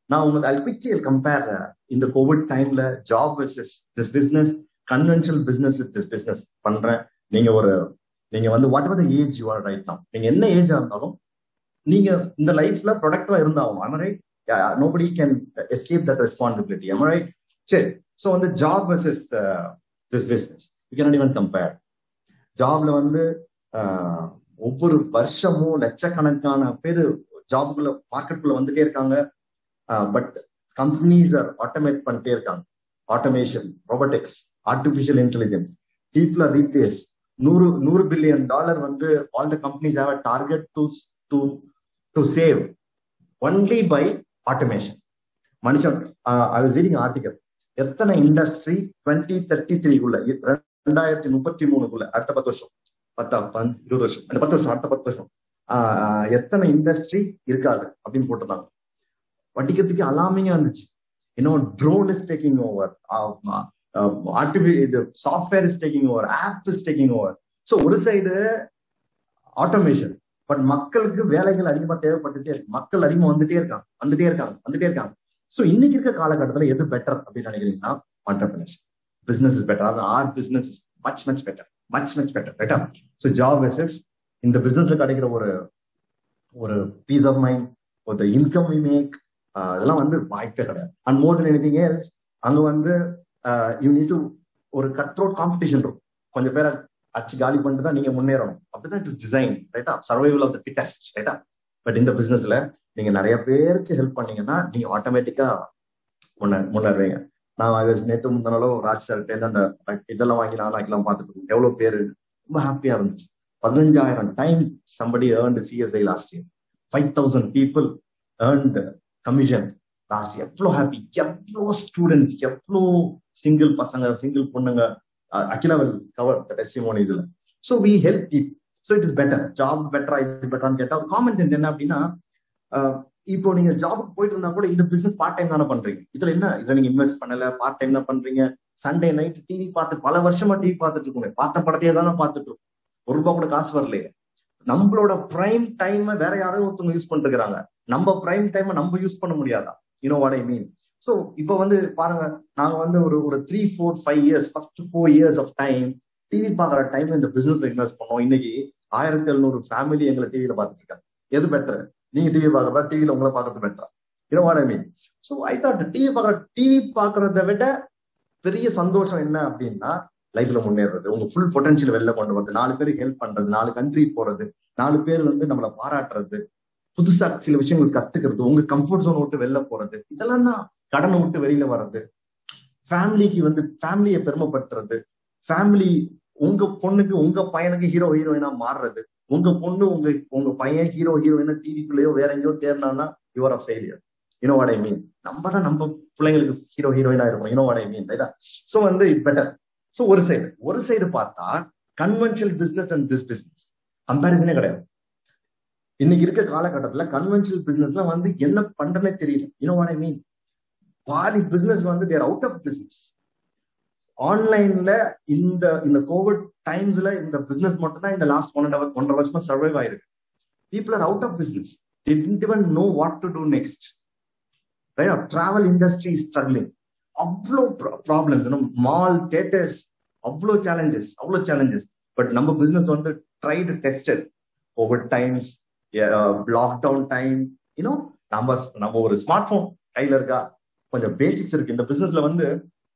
நான் உங்களுக்கு ஐ குவிக்லி கம்பேர் இந்த கோவிட் டைம்ல job versus this business conventional business with this business பண்றேன் நீங்க ஒரு நீங்க வந்து whatever age you are right now நீங்க என்ன ஏஜா இருந்தாலும் நீங்க இந்த லைஃப்ல ப்ரொடக்டிவா இருந்தாகும் am I right nobody can escape that responsibility am I right சரி ஸோ வந்து job versus this business you can even compare ஜாப்ல வந்து ஆஹ், ஒவ்வொரு வருஷமும் லட்சக்கணக்கான பேர் ஜாப்குள்ள மார்க்கெட்டுக்குள்ள வந்துட்டே இருக்காங்க பட் கம்பெனிஸ் ஆர் ஆட்டோமேட் பண்ணிட்டே இருக்காங்க automation robotics artificial intelligence people are replace நூறு நூறு பில்லியன் டாலர் வந்து all the companies have a target to to to save only by automation மனுஷன் ஐ வாஸ் ரீடிங் ஆர்டிகல் எத்தனை இண்டஸ்ட்ரி டுவெண்ட்டி தேர்ட்டி த்ரீக்குள்ள ரெண்டாயிரத்தி முப்பத்தி மூணுக்குள்ள அடுத்த பத்து வருஷம் பத்தா பன்- இருபது வருஷம் அந்த பத்து வருஷம் அடுத்த பத்து வருஷம் ஆஹ் எத்தனை இண்டஸ்ட்ரி இருக்காது அப்படின்னு போட்டிருந்தாங்க படிக்கிறதுக்கு அலாமிங்கா இருந்துச்சு இன்னும் drone is taking over artificial software is taking over app is taking over so ஒரு சைடு ஆட்டோமேஷன் பட் மக்களுக்கு வேலைகள் அதிகமா தேவைப்பட்டுட்டே இருக்கு மக்கள் அதிகமா வந்துட்டே இருக்காங்க வந்துட்டே இருக்காங்க வந்துட்டே இருக்காங்க ஸோ இன்னைக்கு இருக்க காலகட்டத்தில் எது பெட்டர் அப்படின்னு நினைக்கிறீங்கன்னா ஆண்டர்பிரினர்ஷிப் பிசினஸ் இஸ் பெட்டர் அதாவது or business is much much better much much better ரைட்டா ஸோ ஜாப் வெசஸ் இந்த பிசினஸ்ல கிடைக்கிற ஒரு ஒரு பீஸ் ஆஃப் மைண்ட் ஒரு இன்கம் வி மேக் அதெல்லாம் வந்து வாய்ப்பே கிடையாது and more than anything else அங்க வந்து யூ நீட் டு ஒரு கட் ரோட் காம்படிஷன் இருக்கும் கொஞ்சம் பேரை அச்சு காலி பண்ணிட்டு தான் நீங்க முன்னேறணும் அப்படிதான் இட் இஸ் டிசைன் ரைட்டா சர்வைவல் ஆஃப் த ஃபிட்டஸ்ட் ரைட்டா பட் இந்த பிசினஸ்ல நீங்க நிறைய பேருக்கு ஹெல்ப் பண்ணீங்கன்னா நீங்க ஆட்டோமேட்டிக்கா முன்ன முன்னேறுவீங்க நான் I was நேற்று முந்தினாலும் ராஜ் சார்கிட்ட அந்த இதெல்லாம் வாங்கி நான் ஆக்கலாம் பார்த்துட்டு இருக்கேன் எவ்வளவு பேரு ரொம்ப ஹாப்பியா இருந்துச்சு பதினஞ்சாயிரம் time somebody earned CSI last year five thousand people earned commission last எவ்வளோ ஹாப்பி எவ்வளோ ஸ்டூடெண்ட்ஸ் எவ்வளோ சிங்கிள் பசங்க சிங்கிள் பொண்ணுங்க அகிலா வில் கவர் த டெஸ்டிமோனிஸ்ல ஸோ வி ஹெல்ப் பீப் so it is better job பெட்டரா இது பெட்டரான்னு கேட்டா காமன் சென்ஸ் என்ன அப்படின்னா அஹ், இப்போ நீங்க ஜாபுக்கு போயிட்டு இருந்தா கூட இந்த பிசினஸ் பார்ட் டைம் தானே பண்றீங்க இதுல என்ன இதுல நீங்க இன்வெஸ்ட் பண்ணல பார்ட் டைம் தான் பண்றீங்க சண்டே நைட் டிவி பார்த்து பல வருஷமா டிவி பார்த்துட்டு இருக்கோமே பார்த்த படத்தையே தானே பார்த்துட்டு இருக்கோம் ஒரு ரூபா கூட காசு வரலையே நம்மளோட பிரைம் டைம் வேற யாரோ ஒருத்தவங்க யூஸ் பண்ணிட்டு இருக்காங்க நம்ம பிரைம் டைம் நம்ம யூஸ் பண்ண முடியாதா you know what I mean so இப்போ வந்து பாருங்க நாங்க வந்து ஒரு ஒரு three four five years first four years of time TV பாக்குற டைம் இந்த பிசினஸ்ல இன்வெஸ்ட் பண்ணோம் இன்னைக்கு ஆயிரத்தி எழுநூறு ஃபேமிலி எங்களை டிவியில பாத்துட்டு இருக்காங்க எது பெட்டர் நீங்க டிவி பாக்குறதா டிவில உங்களை பாக்குறது பெட்டரா you know what I mean so I thought TV பாக்குற டிவி பாக்குறத விட பெரிய சந்தோஷம் என்ன அப்படின்னா லைஃப்ல முன்னேறது உங்க ஃபுல் பொட்டன்ஷியல் வெளில கொண்டு வந்து நாலு பேருக்கு ஹெல்ப் பண்றது நாலு கண்ட்ரி போறது நாலு பேர் வந்து நம்மளை பாராட்டுறது புதுசா சில விஷயங்கள் கத்துக்கிறது உங்க கம்ஃபர்ட் ஜோன் விட்டு வெளில போறது இதெல்லாம் தான் கடனை விட்டு வெளியில வர்றது ஃபேமிலிக்கு வந்து ஃபேமிலியை பெருமைப்படுத்துறது ஃபேமிலி உங்க பொண்ணுக்கு உங்க பையனுக்கு ஹீரோ ஹீரோயினா மாறுறது உங்க பொண்ணு உங்க உங்க பையன் ஹீரோ ஹீரோயினா டிவிக்குள்ளேயோ வேற எங்கேயோ தேர்னான்னா your of failure you know what I mean நம்ம தான் நம்ம பிள்ளைங்களுக்கு ஹீரோ ஹீரோயினா இருக்கும் யூனோ வாட் ஐ மீன் ரைட்டா சோ வந்து இட் பெட்டர் சோ ஒரு சைடு ஒரு சைடு பார்த்தா conventional business and this business கம்பாரிசனே கிடையாது இன்னைக்கு இருக்க காலகட்டத்துல கன்வென்ஷனல் பிசினஸ்ல வந்து என்ன பண்றனே தெரியல யூனோ வாட் ஐ மீன் பாதி பிசினஸ் வந்து தேர் அவுட் ஆஃப் பிசினஸ் ஆன்லைன்ல இந்த இந்த கோவிட் டைம்ஸ்ல இந்த பிசினஸ் மட்டும் தான் இந்த லாஸ்ட் ஒன் அண்ட் ஹவர் ஒன்றரை வருஷமா சர்வைவ் ஆயிருக்கு people are out of business didn't even know what to do next right travel industry struggling அவ்வளோ ப்ராப்ளம்ஸ் மால் தேட்டர்ஸ் அவ்வளோ சேலஞ்சஸ் அவ்வளோ சேலஞ்சஸ் பட் நம்ம பிசினஸ் வந்து tried tested covid times lockdown time you know நம்ம நம்ம ஒரு smart phone கையில இருக்கா கொஞ்சம் பேசிக்ஸ் இருக்கு இந்த பிசினஸ்ல வந்து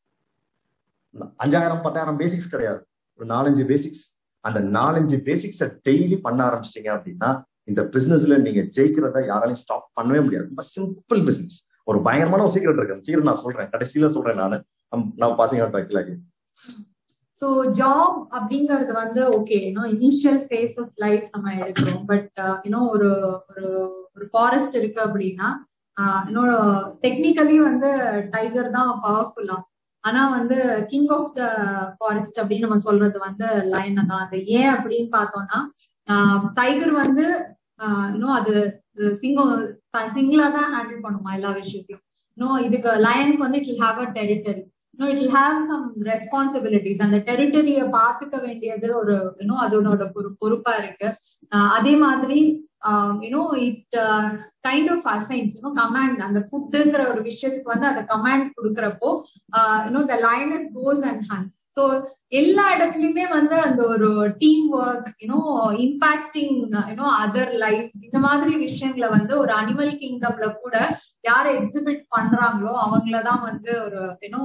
அஞ்சாயிரம் பத்தாயிரம் பேசிக்ஸ் கிடையாது ஒரு நாலஞ்சு பேசிக்ஸ் அந்த நாலஞ்சு பேசிக்ஸை டெய்லி பண்ண ஆரம்பிச்சிட்டீங்க அப்படின்னா இந்த பிசினஸ்ல நீங்க ஜெயிக்கிறத யாராலையும் ஸ்டாப் பண்ணவே முடியாது ரொம்ப சிம்பிள் பிசினஸ் ஒரு பயங்கரமான ஒரு சீக்கிரம் இருக்கு சீக்கிரம் நான் சொல்றேன் கடைசியில சொல்றேன் நானு நான் பாத்தீங்கன்னா ஸோ ஜாப் அப்படிங்கிறது வந்து ஓகே இன்னும் இனிஷியல் ஃபேஸ் ஆஃப் லைஃப் நம்ம எடுக்கிறோம் பட் இன்னும் ஒரு ஒரு ஒரு ஃபாரஸ்ட் இருக்கு அப்படின்னா இன்னொரு டெக்னிக்கலி வந்து டைகர் தான் பவர்ஃபுல்லா ஆனா வந்து கிங் ஆஃப் த ஃபாரஸ்ட் அப்படின்னு நம்ம சொல்றது வந்து லைன் தான் அது ஏன் அப்படின்னு பார்த்தோம்னா டைகர் வந்து இன்னும் அது சிங்கம் சிங்கிளா தான் ஹேண்டில் பண்ணுமா எல்லா விஷயத்தையும் இன்னும் இதுக்கு லயனுக்கு வந்து இட் ஹாவ் அ டெரிட்டரி இன்னும் இட் ஹாவ் சம் ரெஸ்பான்சிபிலிட்டிஸ் அந்த டெரிட்டரிய பாத்துக்க வேண்டியது ஒரு இன்னும் அதோட ஒரு பொறுப்பா இருக்கு அதே மாதிரி you know it kind of assigns you know command அந்த ஃபுட்டுங்கிற ஒரு விஷயத்துக்கு வந்து அந்த கமாண்ட் கொடுக்கறப்போ you know the lines goes and hunts so எல்லா இடத்துலயுமே வந்து அந்த ஒரு team work you know impacting you know other life இந்த மாதிரி விஷயங்களை வந்து ஒரு அனிமல் கிங்டம்ல கூட யாரை எக்ஸிபிட் பண்றாங்களோ அவங்களதான் வந்து ஒரு யூனோ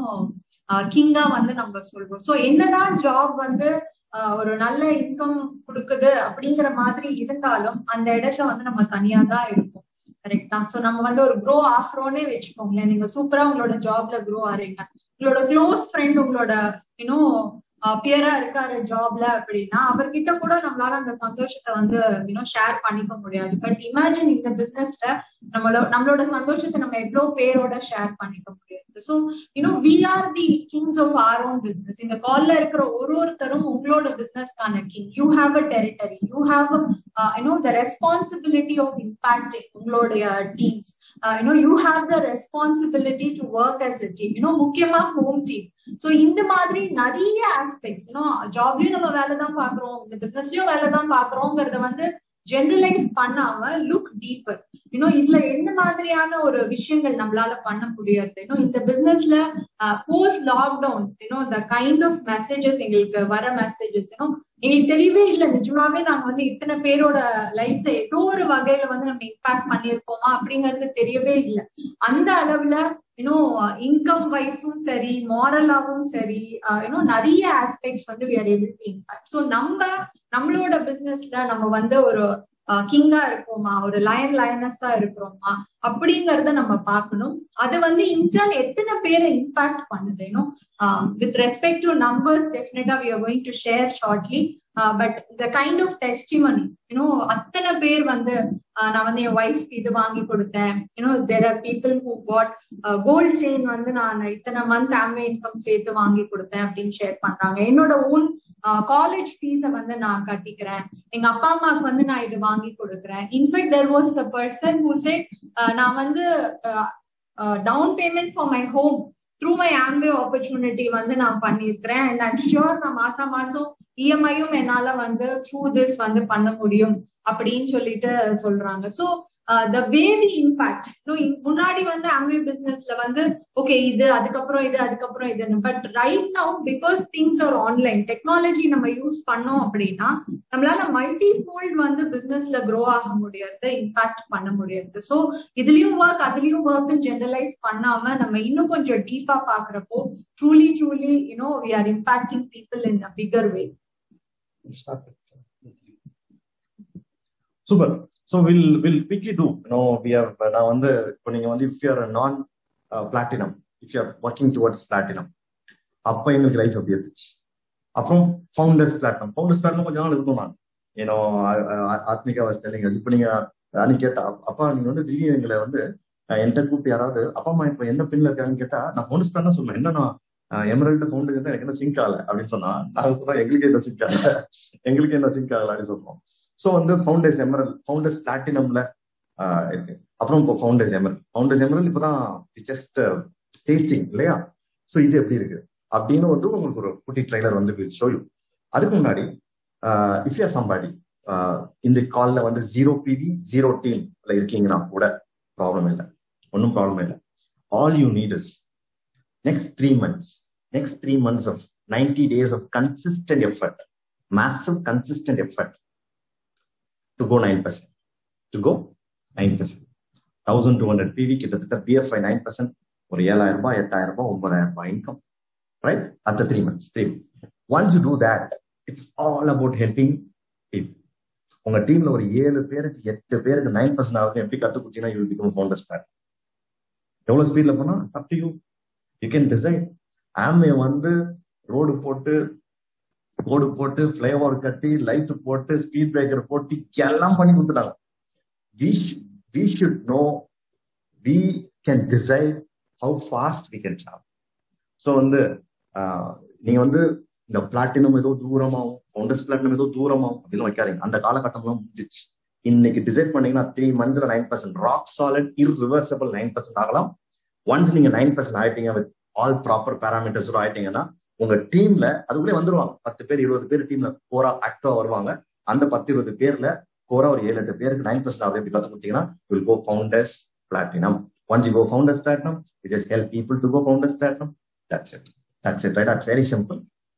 கிங்கா வந்து நம்ம சொல்றோம் ஸோ என்னதான் ஜாப் வந்து ஒரு நல்ல இன்கம் கொடுக்குது அப்படிங்கிற மாதிரி இருந்தாலும் அந்த இடத்துல வந்து நம்ம தனியா தான் இருப்போம் கரெக்டா சோ நம்ம வந்து ஒரு க்ரோ ஆகிறோன்னே வச்சுக்கோங்களேன் நீங்க சூப்பரா உங்களோட ஜாப்ல க்ரோ ஆறீங்க உங்களோட க்ளோஸ் ஃப்ரெண்ட் உங்களோட இன்னும் பியரா இருக்காரு ஜாப்ல அப்படின்னா அவர்கிட்ட கூட நம்மளால அந்த சந்தோஷத்தை வந்து இன்னும் ஷேர் பண்ணிக்க முடியாது பட் இமேஜின் இந்த பிசினஸ்ல நம்மளோ நம்மளோட சந்தோஷத்தை நம்ம எவ்வளவு பேரோட ஷேர் பண்ணிக்க முடியாது so you know we are the kings of our own business இந்த கால்ல இருக்கிற ஒரு ஒருத்தரும் உங்களோட பிசினஸ்க்கான king you have a territory you have you know the responsibility of impacting உங்களுடைய teams you know you have the responsibility to work as a team you know முக்கியமா home team so இந்த மாதிரி நிறைய ஆஸ்பெக்ட்ஸ் யூனோ ஜாப்லயும் நம்ம வேலை தான் பாக்குறோம் இந்த பிசினஸ்லயும் வேலை தான் பாக்குறோங்கிறத வந்து ஜெனரலைஸ் பண்ணாம லுக் டீப்பர் இன்னும் இதுல என்ன மாதிரியான ஒரு விஷயங்கள் நம்மளால பண்ண முடியாது இன்னும் இந்த பிசினஸ்ல போஸ்ட் லாக்டவுன் இன்னும் த கைண்ட் ஆஃப் மெசேஜஸ் எங்களுக்கு வர மெசேஜஸ் இன்னும் எங்களுக்கு தெரியவே இல்லை நிஜமாவே நாங்க வந்து இத்தனை பேரோட லைஃப்ல ஏதோ ஒரு வகையில வந்து நம்ம இம்பாக்ட் பண்ணிருப்போமா அப்படிங்கிறது தெரியவே இல்லை அந்த அளவுல இன்னும் இன்கம் வைஸும் சரி மாரலாவும் சரி இன்னும் நிறைய ஆஸ்பெக்ட்ஸ் வந்து we are able to impact so நம்ம நம்மளோட பிசினஸ்ல நம்ம வந்து ஒரு கிங்கா இருப்போமா ஒரு லயன் லயனஸா இருக்கிறோமா அப்படிங்கறத நம்ம பார்க்கணும் அது வந்து இன்டர்ன் எத்தனை பேரை இம்பாக்ட் பண்ணுது இன்னும் with respect to numbers definitely we are going to share shortly but இந்த கைண்ட் ஆஃப் டெஸ்டிமனி இன்னும் அத்தனை பேர் வந்து நான் வந்து என் ஒய்ஃப்க்கு இது வாங்கி கொடுத்தேன் இன்னும் there are people who bought gold chain வந்து நான் இத்தனை மந்த் ஆமே இன்கம் சேர்த்து வாங்கி கொடுத்தேன் அப்படின்னு ஷேர் பண்றாங்க என்னோட ஓன் காலேஜ் ஃபீஸை வந்து நான் கட்டிக்கிறேன் எங்க அப்பா அம்மாவுக்கு வந்து நான் இது வாங்கி கொடுக்குறேன் in fact there was a person who said நான் வந்து down payment for my home through my Amway opportunity வந்து நான் பண்ணிருக்கிறேன் அண்ட் ஐம் ஷியோர் நான் மாசம் மாசம் இஎம்ஐயும் என்னால வந்து த்ரூ திஸ் வந்து பண்ண முடியும் அப்படின்னு சொல்லிட்டு சொல்றாங்க சோ த வேவி இம்பாக்ட் முன்னாடி வந்து ஆம்பே பிசினஸ்ல வந்து ஓகே இது அதுக்கப்புறம் இது அதுக்கப்புறம் இதுன்னு but right now because things are online technology நம்ம யூஸ் பண்ணோம் அப்படின்னா நம்மளால மல்டி ஃபோல்ட் வந்து பிசினஸ்ல க்ரோ ஆக முடியாது இம்பாக்ட் பண்ண முடியாது ஸோ இதுலயும் ஒர்க் அதுலயும் ஒர்க் ஜெனரலைஸ் பண்ணாம நம்ம இன்னும் கொஞ்சம் டீப்பா பாக்குறப்போ truly truly you know we are impacting people in a bigger way super so will will quickly do know we are நான் வந்து இப்போ நீங்க வந்து இஃப் யூஆர் நான் platinum if you're working towards platinum அப்போ எங்களுக்கு லைஃப் எப்படி இருந்துச்சு அப்புறம் ஃபவுண்டர்ஸ் பிளாட்ஃபார்ம் ஃபவுண்டர்ஸ் பிளாட்ஃபார்ம் கொஞ்ச நாள் இருக்கும் நான் ஏன்னோ ஆத்மிகா வாஸ் டெல்லிங் இப்போ நீங்க அன்னைக்கு கேட்டா அப்பா நீங்க வந்து திடீர்னு எங்களை வந்து என்கிட்ட கூப்பிட்டு யாராவது அப்பா அம்மா இப்போ என்ன பின்ல இருக்காங்கன்னு கேட்டா நான் ஃபவுண்டர்ஸ் பிளான் தான் சொல்லுவேன் என்னன்னா எமரல்டு ஃபவுண்டர் எனக்கு என்ன சிங்க் ஆகல அப்படின்னு சொன்னா நான் சொல்றேன் எங்களுக்கு என்ன சிங்க் ஆகல எங்களுக்கு என்ன சிங்க் ஆகல அப்படின்னு சொல்றோம் ஸோ வந்து ஃபவுண்டர்ஸ் எமரல் ஃபவுண்டர்ஸ் பிளாட்டினம்ல இருக்கு அப்புறம் இப்போ ஃபவுண்டர்ஸ் எமரல் ஃபவுண்டர்ஸ் எமரல் இப்போதான் ஜஸ்ட் டேஸ்டிங் இல்லையா ஸோ இது எப்படி இருக்கு அப்படின்னு வந்து உங்களுக்கு ஒரு குட்டி ட்ரைலர் வந்து வில் ஷோ யூ அதுக்கு முன்னாடி இஃப் யூ சம்பாடி இந்த கால்ல வந்து ஜீரோ பிவி ஜீரோ டீம்ல இருக்கீங்கன்னா கூட ப்ராப்ளம் இல்லை ஒன்றும் ப்ராப்ளம் இல்லை all you need is next three months, next three months of 90 days of consistent effort, massive consistent effort to go 9%. To go 9%. 1200 PV கிட்டத்தட்ட பிஎஃப்ஐ நைன் பர்சன்ட் ஒரு ஏழாயிரம் ரூபாய் எட்டாயிரம் ரூபாய் ஒன்பதாயிரம் ரூபாய் income right at three months three once you do that it's all about helping team உங்க டீம்ல ஒரு ஏழு பேருக்கு எட்டு பேருக்கு நைன் பர்சன்ட் ஆகுது எப்படி கத்து கொடுத்தீங்கன்னா யூ பிகம் ஃபவுண்டர்ஸ் பிளான் எவ்வளவு ஸ்பீட்ல போனா up to you you can design Amway வந்து ரோடு போட்டு ரோடு போட்டு ஃபிளைஓவர் கட்டி லைட் போட்டு ஸ்பீட் பிரேக்கர் போட்டு எல்லாம் பண்ணி கொடுத்துட்டாங்க we we should know we can decide how fast we can travel so வந்து நீங்க வந்து இந்த பிளாட்டினம் ஏதோ தூரமாகும் ஃபவுண்டர்ஸ் பிளாட்டினம் ஏதோ தூரமாகும் அப்படின்னு வைக்காதீங்க அந்த காலகட்டம்லாம் முடிஞ்சிச்சு இன்னைக்கு டிசைட் பண்ணீங்கன்னா த்ரீ மந்த்ல nine percent rock solid irreversible nine percent ஆகலாம் ஒன்ஸ் நீங்க நைன் பர்சன்ட் ஆயிட்டீங்க வித் ஆல் ப்ராப்பர் பேராமீட்டர்ஸோட ஆயிட்டீங்கன்னா உங்க டீம்ல அதுக்குள்ளே வந்துருவாங்க பத்து பேர் இருபது பேர் டீம்ல போரா ஆக்டிவா வருவாங்க அந்த பத்து இருபது பேர்ல கோரா ஒரு ஏழு எட்டு பேருக்கு நைன் பர்சன்ட் ஆஃப் எப்படி கத்து கொடுத்தீங்கன்னா will go founders platinum once you go founders platinum it just help people to go founders platinum that's it that's it right that's very simple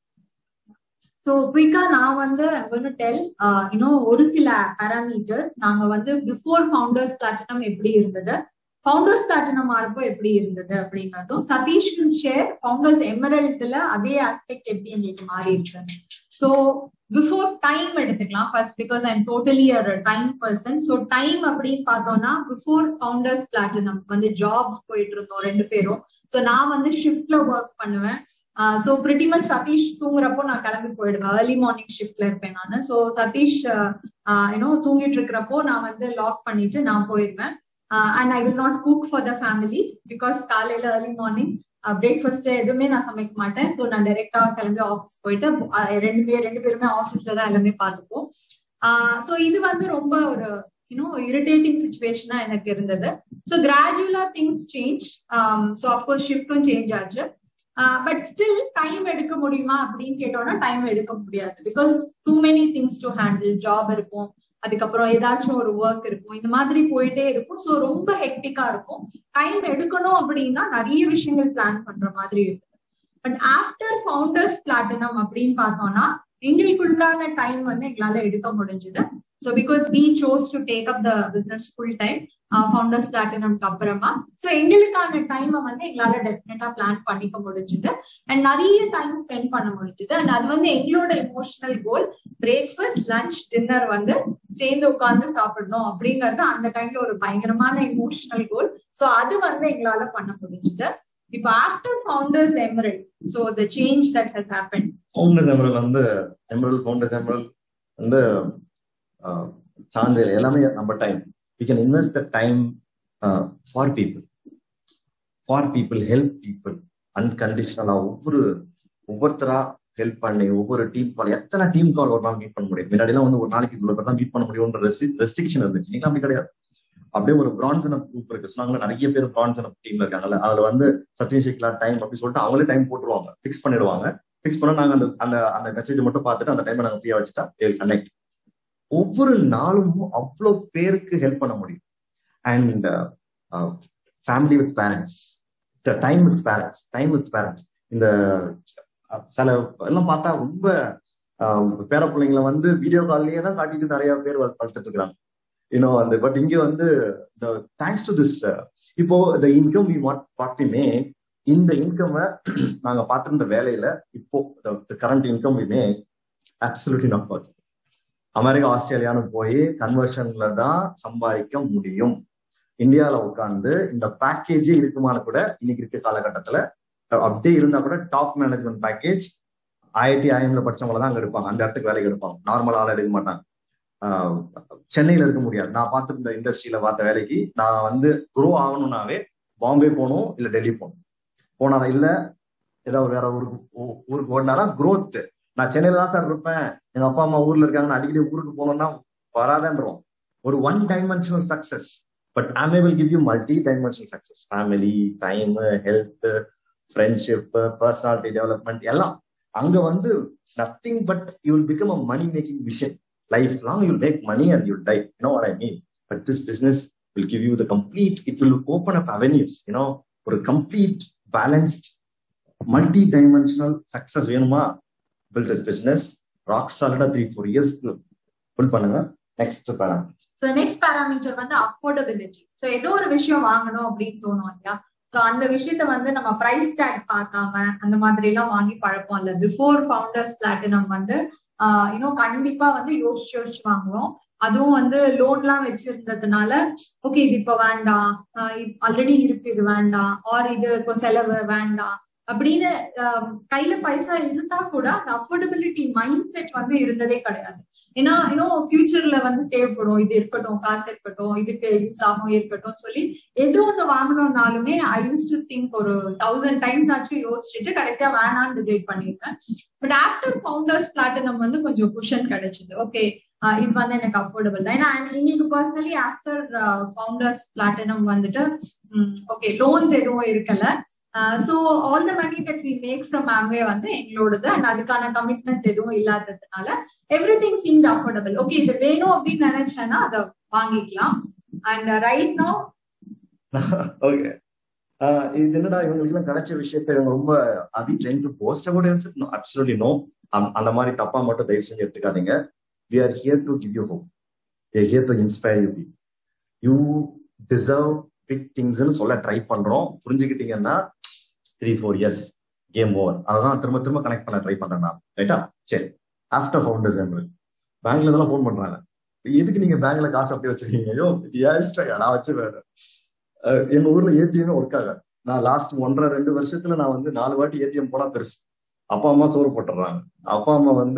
so குயிக்கா நான் வந்து டெல் இன்னும் ஒரு சில பேராமீட்டர்ஸ் நாங்க வந்து பிஃபோர் ஃபவுண்டர்ஸ் பிளாட்டினம் எப்படி இருந்தது ஃபவுண்டர்ஸ் பிளாட்டினம் ஆறப்போ எப்படி இருந்தது அப்படிங்கிறதும் சதீஷ் ஷேர் ஃபவுண்டர்ஸ் எமரல்ட்ல அதே ஆஸ்பெக்ட் எப்படி எங்களுக்கு மாறி இருக்கு சோ பிஃபோர் டைம் எடுத்துக்கலாம் first because I am totally ஒரு டைம் பர்சன் ஸோ டைம் அப்படின்னு பார்த்தோம்னா பிஃபோர் ஃபவுண்டர்ஸ் பிளாட்டினம் வந்து ஜாப்ஸ் போயிட்டு இருந்தோம் ரெண்டு பேரும் ஸோ நான் வந்து ஷிஃப்ட்ல ஒர்க் பண்ணுவேன் ஸோ பிரிட்டி மச் சதீஷ் தூங்குறப்போ நான் கிளம்பி போயிடுவேன் ஏர்லி மார்னிங் ஷிஃப்ட்ல இருப்பேன் நான் ஸோ சதீஷ் யூனோ தூங்கிட்டு இருக்கிறப்போ நான் வந்து லாக் பண்ணிட்டு நான் போயிடுவேன் and I will not cook for the family because காலையில ஏர்லி மார்னிங் பிரேக்ஃபாஸ்ட் எதுவுமே நான் சமைக்க மாட்டேன் ஸோ நான் டைரெக்டா கிளம்பி ஆஃபீஸ் போயிட்டு ரெண்டு பேர் ரெண்டு பேருமே ஆஃபீஸ்ல தான் எல்லாமே பார்த்துப்போம் ஸோ இது வந்து ரொம்ப ஒரு யூனோ இரிட்டேட்டிங் சுச்சுவேஷனா எனக்கு இருந்தது ஸோ கிராஜுவலா திங்ஸ் சேஞ்ச் ஸோ அஃப்கோர்ஸ் ஷிஃப்டும் சேஞ்ச் ஆச்சு பட் ஸ்டில் டைம் எடுக்க முடியுமா அப்படின்னு கேட்டோம்னா டைம் எடுக்க முடியாது because too many things to handle job இருக்கும் அதுக்கப்புறம் ஏதாச்சும் ஒரு ஒர்க் இருக்கும் இந்த மாதிரி போயிட்டே இருக்கும் ஸோ ரொம்ப ஹெக்டிக்கா இருக்கும் டைம் எடுக்கணும் அப்படின்னா நிறைய விஷயங்கள் பிளான் பண்ற மாதிரி இருக்கு பட் ஆஃப்டர் ஃபவுண்டர்ஸ் பிளாட்டினம் அப்படின்னு பார்த்தோம்னா எங்களுக்குள்ளான டைம் வந்து எங்களால எடுக்க முடிஞ்சது so because we chose to take up the business full time founders பிளாட்டினம்க்கு அப்புறமா ஸோ எங்களுக்கான டைமை வந்து எங்களால டெஃபினட்டா பிளான் பண்ணிக்க முடிஞ்சுது அண்ட் நிறைய டைம் ஸ்பெண்ட் பண்ண முடிஞ்சுது அண்ட் அது வந்து எங்களோட emotional goal breakfast lunch dinner வந்து சேர்ந்து உட்கார்ந்து சாப்பிடணும் அப்படிங்கறது அந்த டைம்ல ஒரு பயங்கரமான இமோஷனல் கோல் ஸோ அது வந்து எங்களால பண்ண முடிஞ்சுது இப்போ after founders emerald so the change that has happen founders emerald வந்து எமரல் ஃபவுண்டர்ஸ் எமரல் வந்து சார்ந்த எல்லாமே நம்ம time we can invest the time uh, for people for people help people அன்கண்டிஷனலா ஒவ்வொரு ஒவ்வொருத்தரா ஹெல்ப் பண்ணி ஒவ்வொரு டீம் கால் எத்தனை டீம் கால் ஒரு நாள் மீட் பண்ண முடியும் முன்னாடி எல்லாம் வந்து ஒரு நாளைக்கு இவ்வளவு பேர் தான் மீட் பண்ண முடியும்ன்ற ரெஸ்ட்ரிக்ஷன் இருந்துச்சு நீங்க அப்படி கிடையாது அப்படியே ஒரு பிரான்ஸ் அப் குரூப் இருக்கு சொன்னாங்க நிறைய பேர் பிரான்ஸ் அப் டீம்ல இருக்காங்கல்ல அதுல வந்து சத்யம் ஷேக்லா டைம் அப்படி சொல்லிட்டு அவங்களே டைம் போட்டுருவாங்க ஃபிக்ஸ் பண்ணிடுவாங்க ஃபிக்ஸ் பண்ணா நாங்க அந்த அந்த அந்த மெசேஜ் மட்டும் பார்த்துட்டு அந்த டைம் நாங்க ஃப்ரீயா வச்சுட்டா கனெக்ட் ஒவ்வொரு நாளும் அவ்வளோ பேருக்கு ஹெல்ப் பண்ண முடியும் and family with parents time with parents time with parents இந்த சில எல்லாம் பார்த்தா ரொம்ப பேர பிள்ளைங்களை வந்து வீடியோ கால்லயே தான் காட்டிட்டு நிறைய பேர் வளர்த்துட்டு இருக்கிறாங்க இன்னும் அந்த பட் இங்க வந்து தேங்க்ஸ் டு திஸ் இப்போ இந்த income we what what we may இந்த இன்கம் நாங்க பார்த்திருந்த வேலையில இப்போ current income we may absolutely not possible America ஆஸ்திரேலியான்னு போய் கன்வர்ஷன்ல தான் சம்பாதிக்க முடியும் இந்தியாவில உட்காந்து இந்த பேக்கேஜே இருக்குமான்னு கூட இன்னைக்கு இருக்க காலகட்டத்துல அப்படியே இருந்தா கூட டாப் மேனேஜ்மெண்ட் பேக்கேஜ் ஐஐடி ஐஎம்ல படிச்சவங்கள தான் அங்க எடுப்பாங்க அந்த இடத்துக்கு வேலைக்கு எடுப்பாங்க நார்மல் ஆள் எடுக்க மாட்டாங்க சென்னையில இருக்க முடியாது நான் பார்த்துருந்த இண்டஸ்ட்ரியில பார்த்த வேலைக்கு நான் வந்து குரோ ஆகணும்னாவே பாம்பே போகணும் இல்ல டெல்லி போகணும் போனாதான் இல்ல ஏதாவது வேற ஊருக்கு ஊருக்கு ஓடினாரா குரோத் நான் சென்னையில தான் சார் இருப்பேன் எங்க அப்பா அம்மா ஊர்ல இருக்காங்க நான் அடிக்கடி ஊருக்கு போனோம்னா வராதன்றோம் ஒரு one dimensional success but Amway will give you multi dimensional success family time health friendship personality development எல்லாம் அங்க வந்து nothing but you will become a money making machine life long you make money and you die you know what I mean but this business will give you the complete it will open up avenues you know ஒரு complete balanced multi dimensional success வேணுமா build this business rock சாலிடா three four years pull பண்ணுங்க next parameter so next parameter வந்து affordability so ஏதோ ஒரு விஷயம் வாங்கணும் அப்படின்னு தோணும் இல்லையா ஸோ அந்த விஷயத்த வந்து நம்ம பிரைஸ் டேக் பார்க்காம அந்த மாதிரி எல்லாம் வாங்கி பழப்போம் இல்ல பிஃபோர் ஃபவுண்டர்ஸ் பிளாட்டினம் வந்து இன்னும் கண்டிப்பா வந்து யோசிச்சு யோசிச்சு வாங்குவோம் அதுவும் வந்து லோன்லாம் வச்சிருந்ததுனால ஓகே இது இப்ப வேண்டாம் ஆல்ரெடி இருக்கு இது வேண்டாம் ஆர் இது இப்போ செலவு வேண்டாம் அப்படின்னு கையில பைசா இருந்தா கூட அந்த அஃபோர்டபிலிட்டி மைண்ட் செட் வந்து இருந்ததே கிடையாது ஏன்னா இன்னும் ஃபியூச்சர்ல வந்து தேவைப்படும் இது இருக்கட்டும் காசு இருக்கட்டும் இதுக்கு யூஸ் ஆகும் இருக்கட்டும் சொல்லி எது ஒண்ணு வாங்கணும்னாலுமே ஐ யூஸ் டு திங்க் ஒரு தௌசண்ட் டைம்ஸ் ஆச்சும் யோசிச்சுட்டு கடைசியா வேணான்னு டிசைட் பண்ணிருக்கேன் பட் ஆஃப்டர் ஃபவுண்டர்ஸ் பிளாட்டினம் வந்து கொஞ்சம் குஷன் கிடைச்சது ஓகே இது வந்து எனக்கு அஃபோர்டபுள் தான் ஏன்னா இன்னைக்கு பர்சனலி ஆஃப்டர் ஃபவுண்டர்ஸ் பிளாட்டினம் வந்துட்டு ஓகே லோன்ஸ் எதுவும் இருக்கல so all the money that we make from Amway வந்து எங்களோடது அண்ட் அதுக்கான கமிட்மெண்ட்ஸ் எதுவும் இல்லாததுனால everything seemed affordable okay இது வேணும் அப்படின்னு நினைச்சேன்னா அதை வாங்கிக்கலாம் அண்ட் ரைட் நோ ஓகே இது என்னடா இவங்களுக்கு எல்லாம் கிடைச்ச விஷயத்த இவங்க ரொம்ப அதி trying to post about no absolutely no அந்த மாதிரி தப்பா மட்டும் தயவு செஞ்சு எடுத்துக்காதீங்க we are here to give you hope we here to inspire you be you deserve big திங்ஸ்னு சொல்ல ட்ரை பண்றோம் புரிஞ்சுக்கிட்டீங்கன்னா three four years game over அதான் திரும்ப திரும்ப கனெக்ட் பண்ண ட்ரை பண்றேன் நான் ரைட்டா சரி ஆஃப்டர் ஃபவுண்டர்ஸ் எம்பரல் பேங்க்ல இதெல்லாம் ஃபோன் பண்றாங்க எதுக்கு நீங்க பேங்க்ல காசு அப்படி வச்சிருக்கீங்க ஐயோ இது ஏஸ்டா நான் வச்சு வேற எங்க ஊர்ல ஏடிஎம் ஒர்க் ஆகாது நான் லாஸ்ட் ஒன்றரை ரெண்டு வருஷத்துல நான் வந்து நாலு வாட்டி ஏடிஎம் போனா பெருசு அப்பா அம்மா சோறு போட்டுறாங்க அப்பா அம்மா வந்து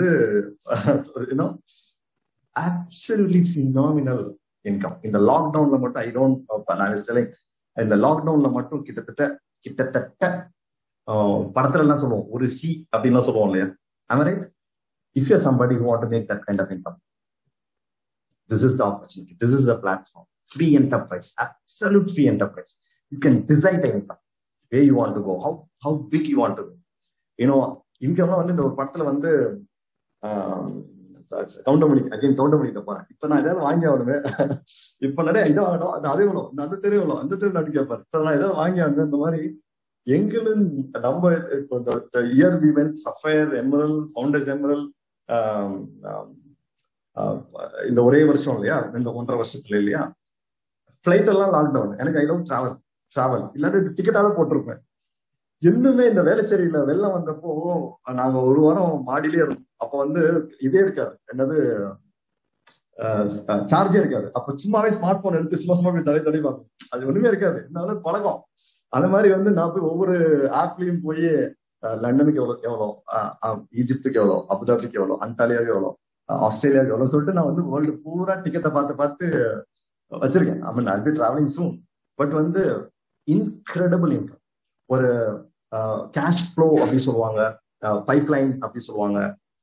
ஆப்சல்யூட்லி ஃபினாமினல் இன்கம் இந்த லாக்டவுன்ல மட்டும் ஐ டோன்ட் நான் இந்த லாக்டவுன்ல மட்டும் கிட்டத்தட்ட கிட்டத்தட்ட படத்துல எல்லாம் சொல்லுவோம் ஒரு சி அப்படின்னு சொல்லுவோம் இல்லையா I'm right if you somebody who want to make that kind of income this is the opportunity this is the platform free enterprise absolute free enterprise you can decide the income way you want to go how how big you want to go you know இன்கம்லாம் வந்து இந்த ஒரு படத்துல வந்து Goundamani again Goundamani போறேன் இப்ப நான் ஏதாவது வாங்கி ஆகணுமே இப்ப நிறைய இதை வாங்கணும் அது அதே வேணும் அந்த தெரு வேணும் அந்த தெரு நான் கேட்பாரு இப்ப நான் ஏதாவது வாங்கி ஆகணும் இந்த மாதிரி எங்களும் நம்ம இப்போ இந்த year we went sapphire emerald founders emerald இந்த ஒரே வருஷம் இல்லையா இந்த ஒன்றரை வருஷத்துல இல்லையா ஃபிளைட் எல்லாம் லாக்டவுன் எனக்கு ஐ லவ் டிராவல் டிராவல் இல்லாட்டி டிக்கெட்டாவது போட்டிருப்பேன் இன்னுமே இந்த வேலைச்சேரியில வெள்ளம் வந்தப்போ நாங்க ஒரு வாரம் மாடியிலே இருந்தோம் அப்ப வந்து இதே இருக்காது என்னது சார்ஜே இருக்காது அப்ப சும்மாவே ஸ்மார்ட் போன் எடுத்து சும்மா சும்மா தடை தடை பார்ப்போம் அது ஒண்ணுமே இருக்காது இருந்தாலும் பழகம் அந்த மாதிரி வந்து நான் போய் ஒவ்வொரு ஆப்லயும் போய் லண்டனுக்கு எவ்வளவு எவ்வளோ ஈஜிப்டுக்கு எவ்வளோ அபுதாபிக்கு எவ்வளோ அண்டாலியாவுக்கு எவ்வளோ ஆஸ்திரேலியாவுக்கு எவ்வளோ சொல்லிட்டு நான் வந்து வேர்ல்டு பூரா டிக்கெட்டை பார்த்து பார்த்து வச்சிருக்கேன் I mean I be travelling soon but வந்து இன்கிரெடிபிள் இன்கம் ஒரு கேஷ் ஃப்ளோ அப்படி சொல்லுவாங்க பைப் லைன் அப்படி சொல்லுவாங்க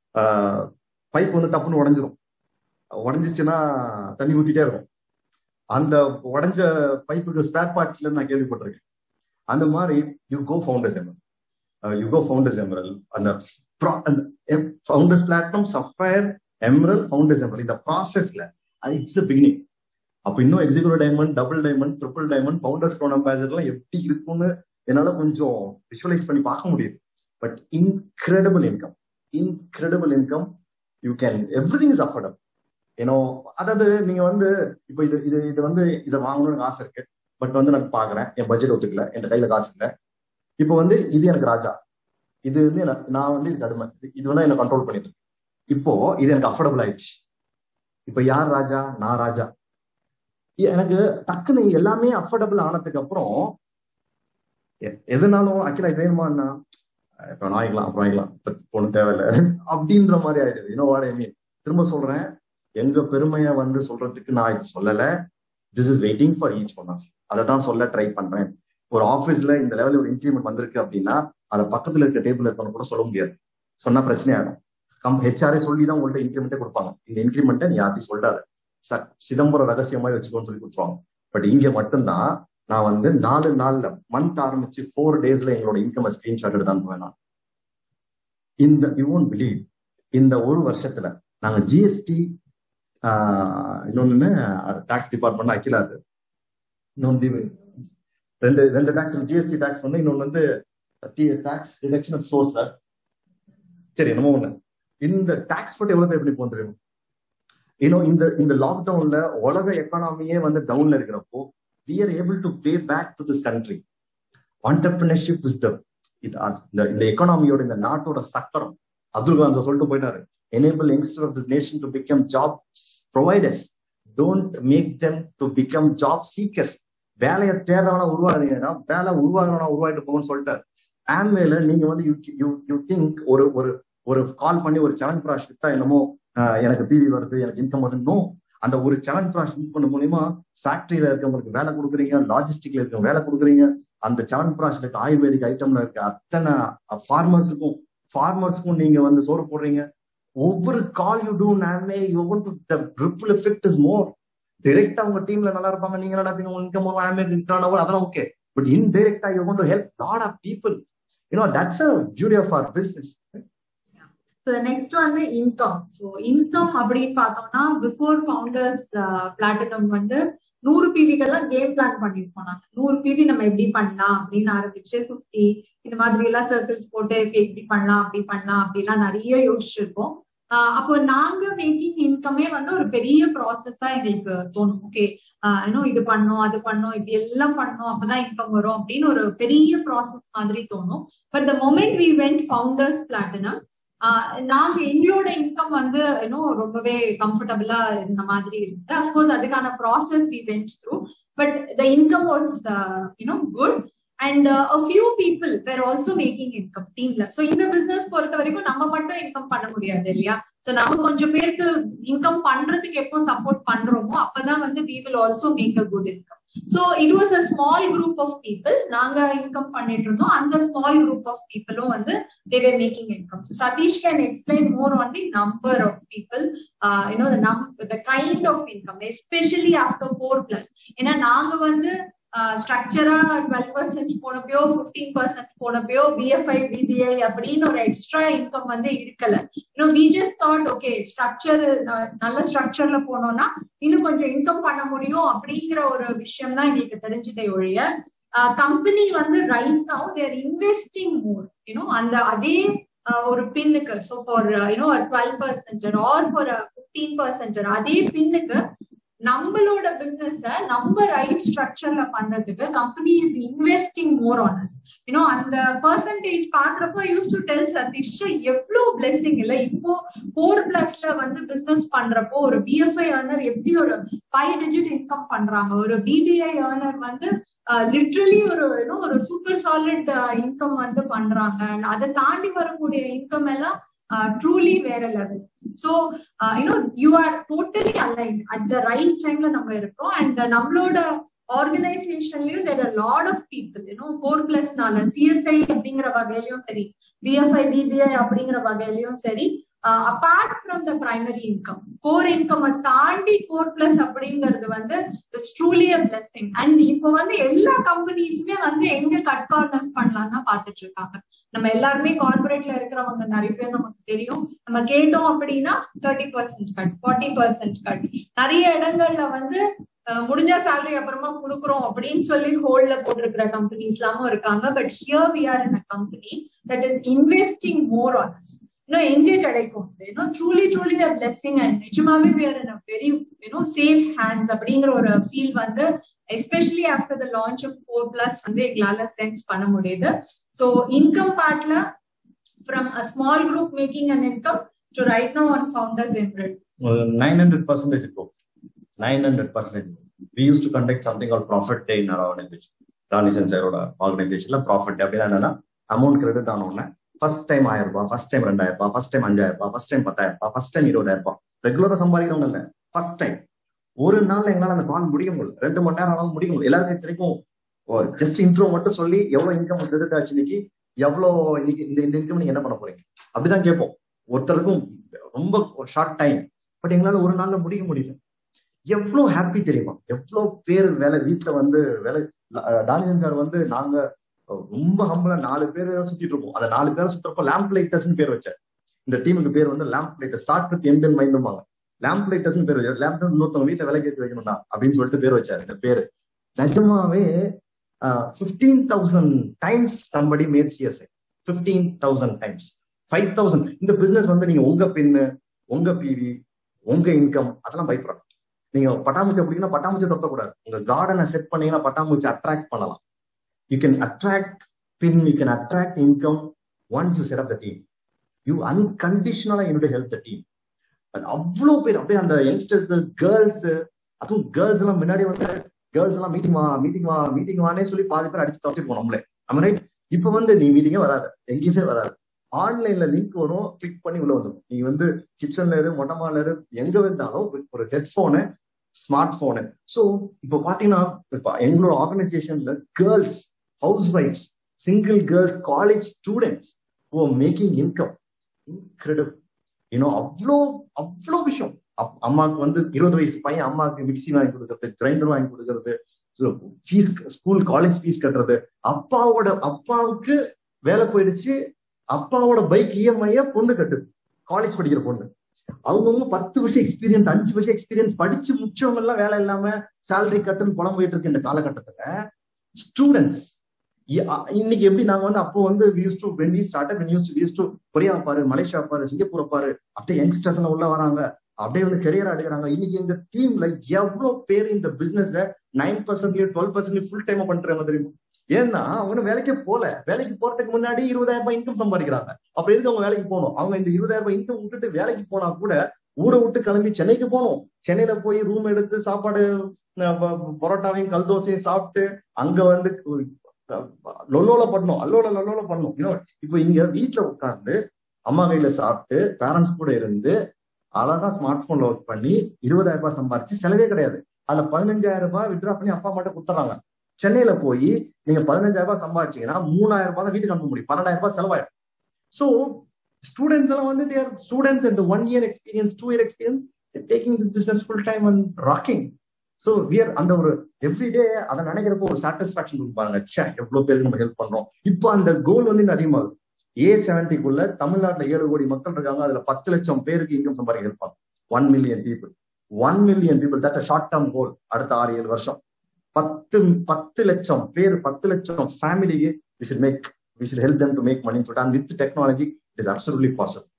பைப் வந்து டப்புன்னு உடஞ்சிரும் உடஞ்சிச்சுன்னா தண்ணி ஊத்திட்டே இருக்கும் அந்த உடஞ்ச பைப்புக்கு ஸ்பேர் பார்ட்ஸ்ல நான் கேள்விப்பட்டிருக்கேன் அந்த மாதிரி you go founders emerald you go founders emerald அந்த founders platform sapphire emerald founders emerald இந்த ப்ராசஸ்ல அது இட்ஸ் பிகினிங் அப்ப இன்னும் executive diamond double diamond triple diamond founders crown அம்பாசிடர்லாம் எப்படி இருக்கும்னு என்னால கொஞ்சம் விஷுவலைஸ் பண்ணி பார்க்க முடியுது but incredible income incredible income you can everything is affordable ஏன்னோ அதாவது நீங்க வந்து இப்போ இது இது இது வந்து இதை வாங்கணும்னு ஆசை இருக்கு பட் வந்து நான் பாக்குறேன் என் பட்ஜெட் ஒத்துக்கல என் கையில காசு இல்லை இப்போ வந்து இது எனக்கு ராஜா இது வந்து நான் வந்து இதுக்கு அடிமை இது வந்து என்ன கண்ட்ரோல் பண்ணிட்டு இப்போ இது எனக்கு அஃபோர்டபுள் ஆயிடுச்சு இப்போ யார் ராஜா நான் ராஜா எனக்கு டக்குன்னு எல்லாமே அஃபோர்டபுள் ஆனதுக்கு அப்புறம் எதுனாலும் அக்கிலா இது வேணுமான்னா இப்போ வாங்கிக்கலாம் அப்புறம் வாங்கிக்கலாம் ஒன்றும் தேவையில்லை அப்படின்ற மாதிரி ஆயிடுது இன்னும் வாட் ஐ மீன் திரும்ப சொல்றேன் எங்க பெருமையை வந்து சொல்றதுக்கு நான் இது சொல்லல this is waiting for each one of அதை தான் சொல்ல ட்ரை பண்றேன் ஒரு ஆஃபீஸ்ல இந்த லெவலில் ஒரு இன்க்ரிமெண்ட் வந்திருக்கு அப்படின்னா அதை பக்கத்துல இருக்க டேபிள் இருக்கணும் கூட சொல்ல முடியாது சொன்னா பிரச்சனை ஆகும் கம் ஹெச்ஆர்ஏ சொல்லி தான் உங்கள்ட்ட இன்க்ரிமெண்ட்டே கொடுப்பாங்க இந்த இன்க்ரிமெண்ட்டை நீ யார்ட்டையும் சொல்லாத சிதம்பரம் ரகசியமாய் வச்சுக்கோன்னு சொல்லி கொடுத்துருவாங்க பட் இங்க மட்டும்தான் நான் வந்து நாலு நாள்ல மந்த் ஆரம்பிச்சு ஃபோர் டேஸ்ல எங்களோட இன்கம் ஸ்கிரீன்ஷாட் எடுத்து அனுப்புவேன் நான் இந்த யூ ஒன்ட் பிலீவ் இந்த ஒரு வருஷத்துல நாங்க ஜிஎஸ்டி இன்னொன்னு டாக்ஸ் டிபார்ட்மெண்ட் அக்கிலாது இன்னொன்று ரெண்டு ரெண்டு டாக்ஸ் ஜிஎஸ்டி டாக்ஸ் வந்து இன்னொன்று வந்து டாக்ஸ் டிடக்ஷன் சோர்ஸ் சரி என்னமோ ஒண்ணு இந்த டாக்ஸ் மட்டும் எவ்வளவு பே பண்ணி போக தெரியும் இன்னும் இந்த இந்த லாக்டவுன்ல உலக எக்கானமியே வந்து டவுன்ல இருக்கிறப்போ we are able to pay back to this country. Entrepreneurship is the இந்த எக்கானமியோட இந்த நாட்டோட சக்கரம் அப்துல் கலாம் சொல்லிட்டு போயிட்டாரு enable youngsters of this nation to become job providers don't make them to become job seekers வேலையை தேடுறவனா உருவாகுறீங்கன்னா வேலை உருவாகிறவனா உருவாயிட்டு போகணும்னு சொல்லிட்டாரு ஆம்வேல நீங்க வந்து யூ யூ திங்க் ஒரு ஒரு ஒரு கால் பண்ணி ஒரு செவன் ப்ராஷ் வித்தா என்னமோ எனக்கு பிவி வருது எனக்கு இன்கம் வருது அந்த ஒரு செவன் ப்ராஷ் யூஸ் பண்ண மூலியமா ஃபேக்டரியில இருக்கவங்களுக்கு வேலை கொடுக்குறீங்க லாஜிஸ்டிக்ல இருக்கவங்க வேலை கொடுக்குறீங்க அந்த செவன் ப்ராஷ்ல இருக்க ஆயுர்வேதிக் ஐட்டம்ல இருக்க அத்தனை ஃபார்மர்ஸுக்கும் ஃபார்மர்ஸுக்கும் நீங்க வந்து சோறு போடுறீங்க ஒவ்வொரு கால் யூ டூ நாமே you want to the ripple effect is more டைரக்டா உங்க டீம்ல நல்லா இருப்பாங்க நீங்க நல்லா இருப்பீங்க உங்க இன்கம் வரும் ஆமே டர்ன் ஓவர் அதெல்லாம் ஓகே பட் இன்டைரக்டா you want to help lot of people you know that's a beauty of our business so next வந்து இன்கம் ஸோ இன்கம் அப்படின்னு பார்த்தோம்னா பிஃபோர் ஃபவுண்டர்ஸ் பிளாட்டினம் வந்து நூறு பிவிக்கெல்லாம் கேம் பிளான் பண்ணிருப்போம் நாங்க நூறு பிவி நம்ம எப்படி பண்ணலாம் அப்படின்னு ஆரம்பிச்சு ஃபிஃப்டி இந்த மாதிரி எல்லாம் சர்க்கிள்ஸ் போட்டு இப்படி பண்ணலாம் அப்படி பண்ணலாம் அப்படிலாம் நிறைய யோசிச்சிருப்போம் அப்போ நாங்க மேக்கிங் இன்கமே வந்து ஒரு பெரிய ப்ராசஸா எங்களுக்கு தோணும் ஓகே இன்னும் இது பண்ணோம் அது பண்ணோம் இப்படி எல்லாம் பண்ணோம் அப்பதான் இன்கம் வரும் அப்படின்னு ஒரு பெரிய ப்ராசஸ் மாதிரி தோணும் but the moment we went founders platinum நாங்க எங்களோட இன்கம் வந்து இன்னும் ரொம்பவே கம்ஃபர்டபுளா இருந்த மாதிரி இருக்கு அப்கோர்ஸ் அதுக்கான process we went through but the income was you know good and a few people were also making income டீம்ல ஸோ இந்த பிசினஸ் பொறுத்த வரைக்கும் நம்ம மட்டும் இன்கம் பண்ண முடியாது இல்லையா ஸோ நம்ம கொஞ்சம் பேருக்கு இன்கம் பண்றதுக்கு எப்போ சப்போர்ட் பண்றோமோ அப்பதான் வந்து we will also make a good income so it was a small group of people நாங்க இன்கம் பண்ணிட்டு இருந்தோம் அந்த ஸ்மால் குரூப் ஆஃப் பீப்புளும் வந்து they're making income Sathish can explain more on the number of people you know the num the kind of income especially after four plus ஏன்னா நாங்க வந்து ஸ்ட்ரக்சரா டுவெல் பர்சன்ட் போனப்பயோ பிப்டீன் பர்சன்ட் போனப்பயோ பிஎஃப்ஐ பிபிஐ அப்படின்னு ஒரு எக்ஸ்ட்ரா இன்கம் வந்து இருக்கல இன்னும் we just thought okay structure நல்ல ஸ்ட்ரக்சர்ல போனோம்னா இன்னும் கொஞ்சம் இன்கம் பண்ண முடியும் அப்படிங்கிற ஒரு விஷயம் தான் எங்களுக்கு தெரிஞ்சுட்டே ஒழிய கம்பெனி வந்து right now they're investing more you know அந்த அதே ஒரு பின்னுக்கு ஸோ ஃபார் யூனோ ஒரு twelve percent or for fifteen percent அதே பின்னுக்கு நம்மளோட பிசினஸ நம்ம ரைட் ஸ்ட்ரக்சர்ல பண்றதுக்கு company is investing more on us you know அந்த பர்சன்டேஜ் பாக்குறப்ப யூஸ் டு டெல் சதீஷ் எவ்வளவு பிளெஸிங் இல்ல இப்போ ஃபோர் பிளஸ்ல வந்து பிசினஸ் பண்றப்போ ஒரு பிஎஃப்ஐ ஏர்னர் எப்படி ஒரு ஃபைவ் டிஜிட் இன்கம் பண்றாங்க ஒரு பிபிஐ ஏர்னர் வந்து லிட்ரலி ஒரு யூனோ ஒரு சூப்பர் சாலிட் இன்கம் வந்து பண்றாங்க அதை தாண்டி வரக்கூடிய இன்கம் எல்லாம் ட்ரூலி வேற level so you know you are totally align at the right டைம்ல நம்ம இருக்கோம் அண்ட் நம்மளோட ஆர்கனைசேஷன்லயும் there are lot of people you know four பிளஸ்னால சிஎஸ்ஐ அப்படிங்கிற வகையிலயும் சரி பிஎஃப்ஐ பிபிஐ அப்படிங்கிற வகையிலயும் சரி apart from the primary income core income தாண்டி கோர் பிளஸ் அப்படிங்கிறது வந்து ட்ரூலி அ பிளஸிங் அண்ட் இப்போ வந்து எல்லா கம்பெனிஸுமே வந்து எங்க கட் கார்னர்ஸ் பண்ணலாம் தான் பாத்துட்டு இருக்காங்க நம்ம எல்லாருமே கார்பரேட்ல இருக்கிறவங்க நிறைய பேர் நமக்கு தெரியும் நம்ம கேட்டோம் அப்படின்னா thirty percent cut forty percent cut நிறைய இடங்கள்ல வந்து முடிஞ்ச சேலரி அப்புறமா கொடுக்குறோம் அப்படின்னு சொல்லி ஹோல்ட்ல போட்டிருக்கிற கம்பெனிஸ் எல்லாமும் இருக்காங்க but here we are in a company that is investing more on us இன்னும் எங்க கிடைக்கும் இன்னும் truly truly a blessing and நிஜமாவே we are in a very you know safe hands அப்படிங்கிற ஒரு ஃபீல் வந்து especially after the launch of four plus வந்து எங்களால சென்ஸ் பண்ண முடியுது ஸோ இன்கம் பார்ட்ல from a small group making an income to right no one founders emerald nine hundred percentage இப்போ nine hundred percentage we used to conduct something all profit day in our organisation ராணிசன் சாரோட ஆர்கனைசேஷன்ல profit டே அப்படின்னா என்னன்னா amount credit ஆன உடனே first time ஆயிரம் ரூபாய் ஃபர்ஸ்ட் டைம் ரெண்டாயிரம் ரூபாய் ஃபர்ஸ்ட் டைம் அஞ்சாயிரம் ரூபாய் ஃபர்ஸ்ட் டைம் பத்தாயிரம் ரூபாய் ஃபர்ஸ்ட் டைம் இருபதாயிரம் ரூபாய் ரெகுலரா சம்பாதிக்கிறவங்க இல்ல ஃபர்ஸ்ட் டைம் ஒரு நாள்ல எங்களால அந்த கால் முடிய முடியல ரெண்டு மணி நேரம் ஆனாலும் முடிய முடியல எல்லாருக்கும் இத்தனைக்கும் ஜஸ்ட் இன்ட்ரோ மட்டும் சொல்லி எவ்வளவு இன்கம் கிரெடிட் ஆச்சு இன்னைக்கு எவ்வளவு இன்னைக்கு இந்த இந்த இன்கம் நீங்க என்ன பண்ண போறீங்க அப்படிதான் கேட்போம் ஒருத்தருக்கும் ரொம்ப ஷார்ட் டைம் பட் எங்களால ஒரு நாள்ல முடிக்க முடியல எவ்வளவு ஹாப்பி தெரியுமா எவ்வளவு பேர் வேலை வீட்டுல வந்து வேலை டானியன் சார் வந்து நாங்க ரொம்ப ஹம்பளா நாலு பேர் சுத்திட்டு இருப்போம் அந்த நாலு பேரை சுத்துறப்ப லேம்ப் லைட்டர்ஸ் பேர் வச்சார் இந்த டீமுக்கு பேர் வந்து லேம்ப் லைட்டர் ஸ்டார்ட் வித் எம்டன் மைண்டுமாங்க லேம்ப் லைட்டர்ஸ் பேர் வச்சார் லேம்ப் இன்னொருத்தவங்க வீட்டுல விலை ஏற்றி வைக்கணும்டா அப்படின்னு சொல்லிட்டு பேர் வச்சாரு இந்த பேரு நிஜமாவே fifteen thousand times somebody made CSI fifteen thousand times five thousand இந்த பிசினஸ் வந்து நீங்க உங்க பின்னு உங்க பிவி உங்க இன்கம் அதெல்லாம் பயப்படணும் நீங்க பட்டாம்பூச்சி அப்படின்னா பட்டாம்பூச்சி தொட்டக்கூடாது உங்க கார்டனை செட் பண்ணீங்கன்னா பட்டாம்பூச்சி அட்ராக்ட் பண்ணலாம் you can attract pin you can attract income once you set up the team you அன்கண்டிஷனலா யூ ஹெல்ப் த டீம் அது அவ்வளவு பேர் அப்படியே அந்த யங்ஸ்டர்ஸ் கேர்ள்ஸ் அதுவும் கேர்ள்ஸ் எல்லாம் முன்னாடி வந்து கேர்ள்ஸ் எல்லாம் மீட்டிங் வா மீட்டிங் வா மீட்டிங் வானே சொல்லி பாதி பேர் அடிச்சு துவச்சிருப்போம் நம்மளே நம்ம ரைட் இப்ப வந்து நீ மீட்டிங்கே வராது எங்கேயுமே வராது ஆன்லைன்ல லிங்க் வரும் கிளிக் பண்ணி உள்ள வந்துடும் நீ வந்து கிச்சன்ல இரு மொட்டை மால இரு எங்க வந்தாலும் ஒரு ஹெட்போனு ஸ்மார்ட் போனு ஸோ இப்போ பாத்தீங்கன்னா இப்ப எங்களோட ஆர்கனைசேஷன்ல கேர்ள்ஸ் ஹவுஸ் ஒய்ஃப்ஸ் சிங்கிள் கேர்ள்ஸ் காலேஜ் ஸ்டூடெண்ட்ஸ் ஓ மேக்கிங் இன்கம் இன்க்ரெடிபிள் யூனோ அவ்வளோ அவ்வளோ விஷயம் அம்மாவுக்கு வந்து இருபது வயசு பையன் அம்மாவுக்கு மிக்சி வாங்கி கொடுக்கறது கிரைண்டர் வாங்கி கொடுக்கறது ஃபீஸ் ஸ்கூல் காலேஜ் ஃபீஸ் கட்டுறது அப்பாவோட அப்பாவுக்கு வேலை போயிடுச்சு அப்பாவோட பைக் இஎம்ஐய பொண்ணு கட்டுது காலேஜ் படிக்கிற பொண்ணு அவங்கவுங்க பத்து வருஷம் எக்ஸ்பீரியன்ஸ் அஞ்சு வருஷம் எக்ஸ்பீரியன்ஸ் படிச்சு முடிச்சவங்க எல்லாம் வேலை இல்லாம சேலரி கட்டுன்னு புலம்பிட்டு இருக்கு இந்த காலகட்டத்துல ஸ்டூடெண்ட்ஸ் இன்னைக்கு எப்படி நாங்க வந்து அப்போ வந்து we used to when we start when used we used to Korea பாரு மலேசியா பாரு சிங்கப்பூர் பாரு அப்படியே யங்ஸ்டர்ஸ் எல்லாம் உள்ள வராங்க அப்படியே வந்து கெரியர் எடுக்கிறாங்க இன்னைக்கு எங்க டீம்ல எவ்வளவு பேர் இந்த பிசினஸ்ல நைன் பர்சன்ட்லயும் டுவெல் பர்சன்ட் ஃபுல் டைம் பண்றாங்க தெரியுமா ஏன்னா அவங்க வேலைக்கே போல வேலைக்கு போறதுக்கு முன்னாடி இருபதாயிரம் ரூபாய் இன்கம் சம்பாதிக்கிறாங்க அப்புறம் எதுக்கு அவங்க வேலைக்கு போகணும் அவங்க இந்த இருபதாயிரம் ரூபாய் இன்கம் விட்டுட்டு வேலைக்கு போனா கூட ஊரை விட்டு கிளம்பி சென்னைக்கு போகணும் சென்னையில போய் ரூம் எடுத்து சாப்பாடு பரோட்டாவையும் கல் தோசையும் சாப்பிட்டு அங்க வந்து லொல்லோல பண்ணணும் அல்லோல லொல்லோல பண்ணணும் இன்னும் இப்போ இங்க வீட்டுல உட்கார்ந்து அம்மா கையில சாப்பிட்டு பேரண்ட்ஸ் கூட இருந்து அழகா ஸ்மார்ட் போன்ல ஒர்க் பண்ணி இருபதாயிரம் ரூபாய் சம்பாரிச்சு செலவே கிடையாது அதுல பதினஞ்சாயிரம் ரூபாய் விட்ரா பண்ணி அப்பா மட்டும் கொடுத்துறாங்க சென்னையில போய் நீங்க பதினஞ்சாயிரம் ரூபாய் சம்பாதிச்சீங்கன்னா மூணாயிரம் ரூபாய் தான் வீட்டுக்கு அனுப்ப முடியும் பன்னெண்டாயிரம் ரூபாய் செலவாயிடும் ஸோ ஸ்டூடெண்ட்ஸ் எல்லாம் வந்து தேர் ஸ்டூடெண்ட்ஸ் இந்த one year experience two year experience taking this business full time and rocking so we're அந்த ஒரு எவ்ரிடே அதை நினைக்கிறப்போ ஒரு சாட்டிஸ்பாக்சன் கொடுப்பாங்க சே எவ்வளவு பேருக்கு நம்ம ஹெல்ப் பண்றோம் இப்போ அந்த கோல் வந்து இன்னும் அதிகமாகுது ஏ செவன்டிக்குள்ள தமிழ்நாட்டுல ஏழு கோடி மக்கள் இருக்காங்க அதுல பத்து லட்சம் பேருக்கு இன்கம் சம்பாதிக்க ஹெல்ப் பண்ணும் one million people one million people that's short term goal அடுத்த ஆறு ஏழு வருஷம் பத்து பத்து லட்சம் பேர் பத்து லட்சம் ஃபேமிலிக்கு we should make we should help them to make money சொல்லிட்டு with technology it is absolutely possible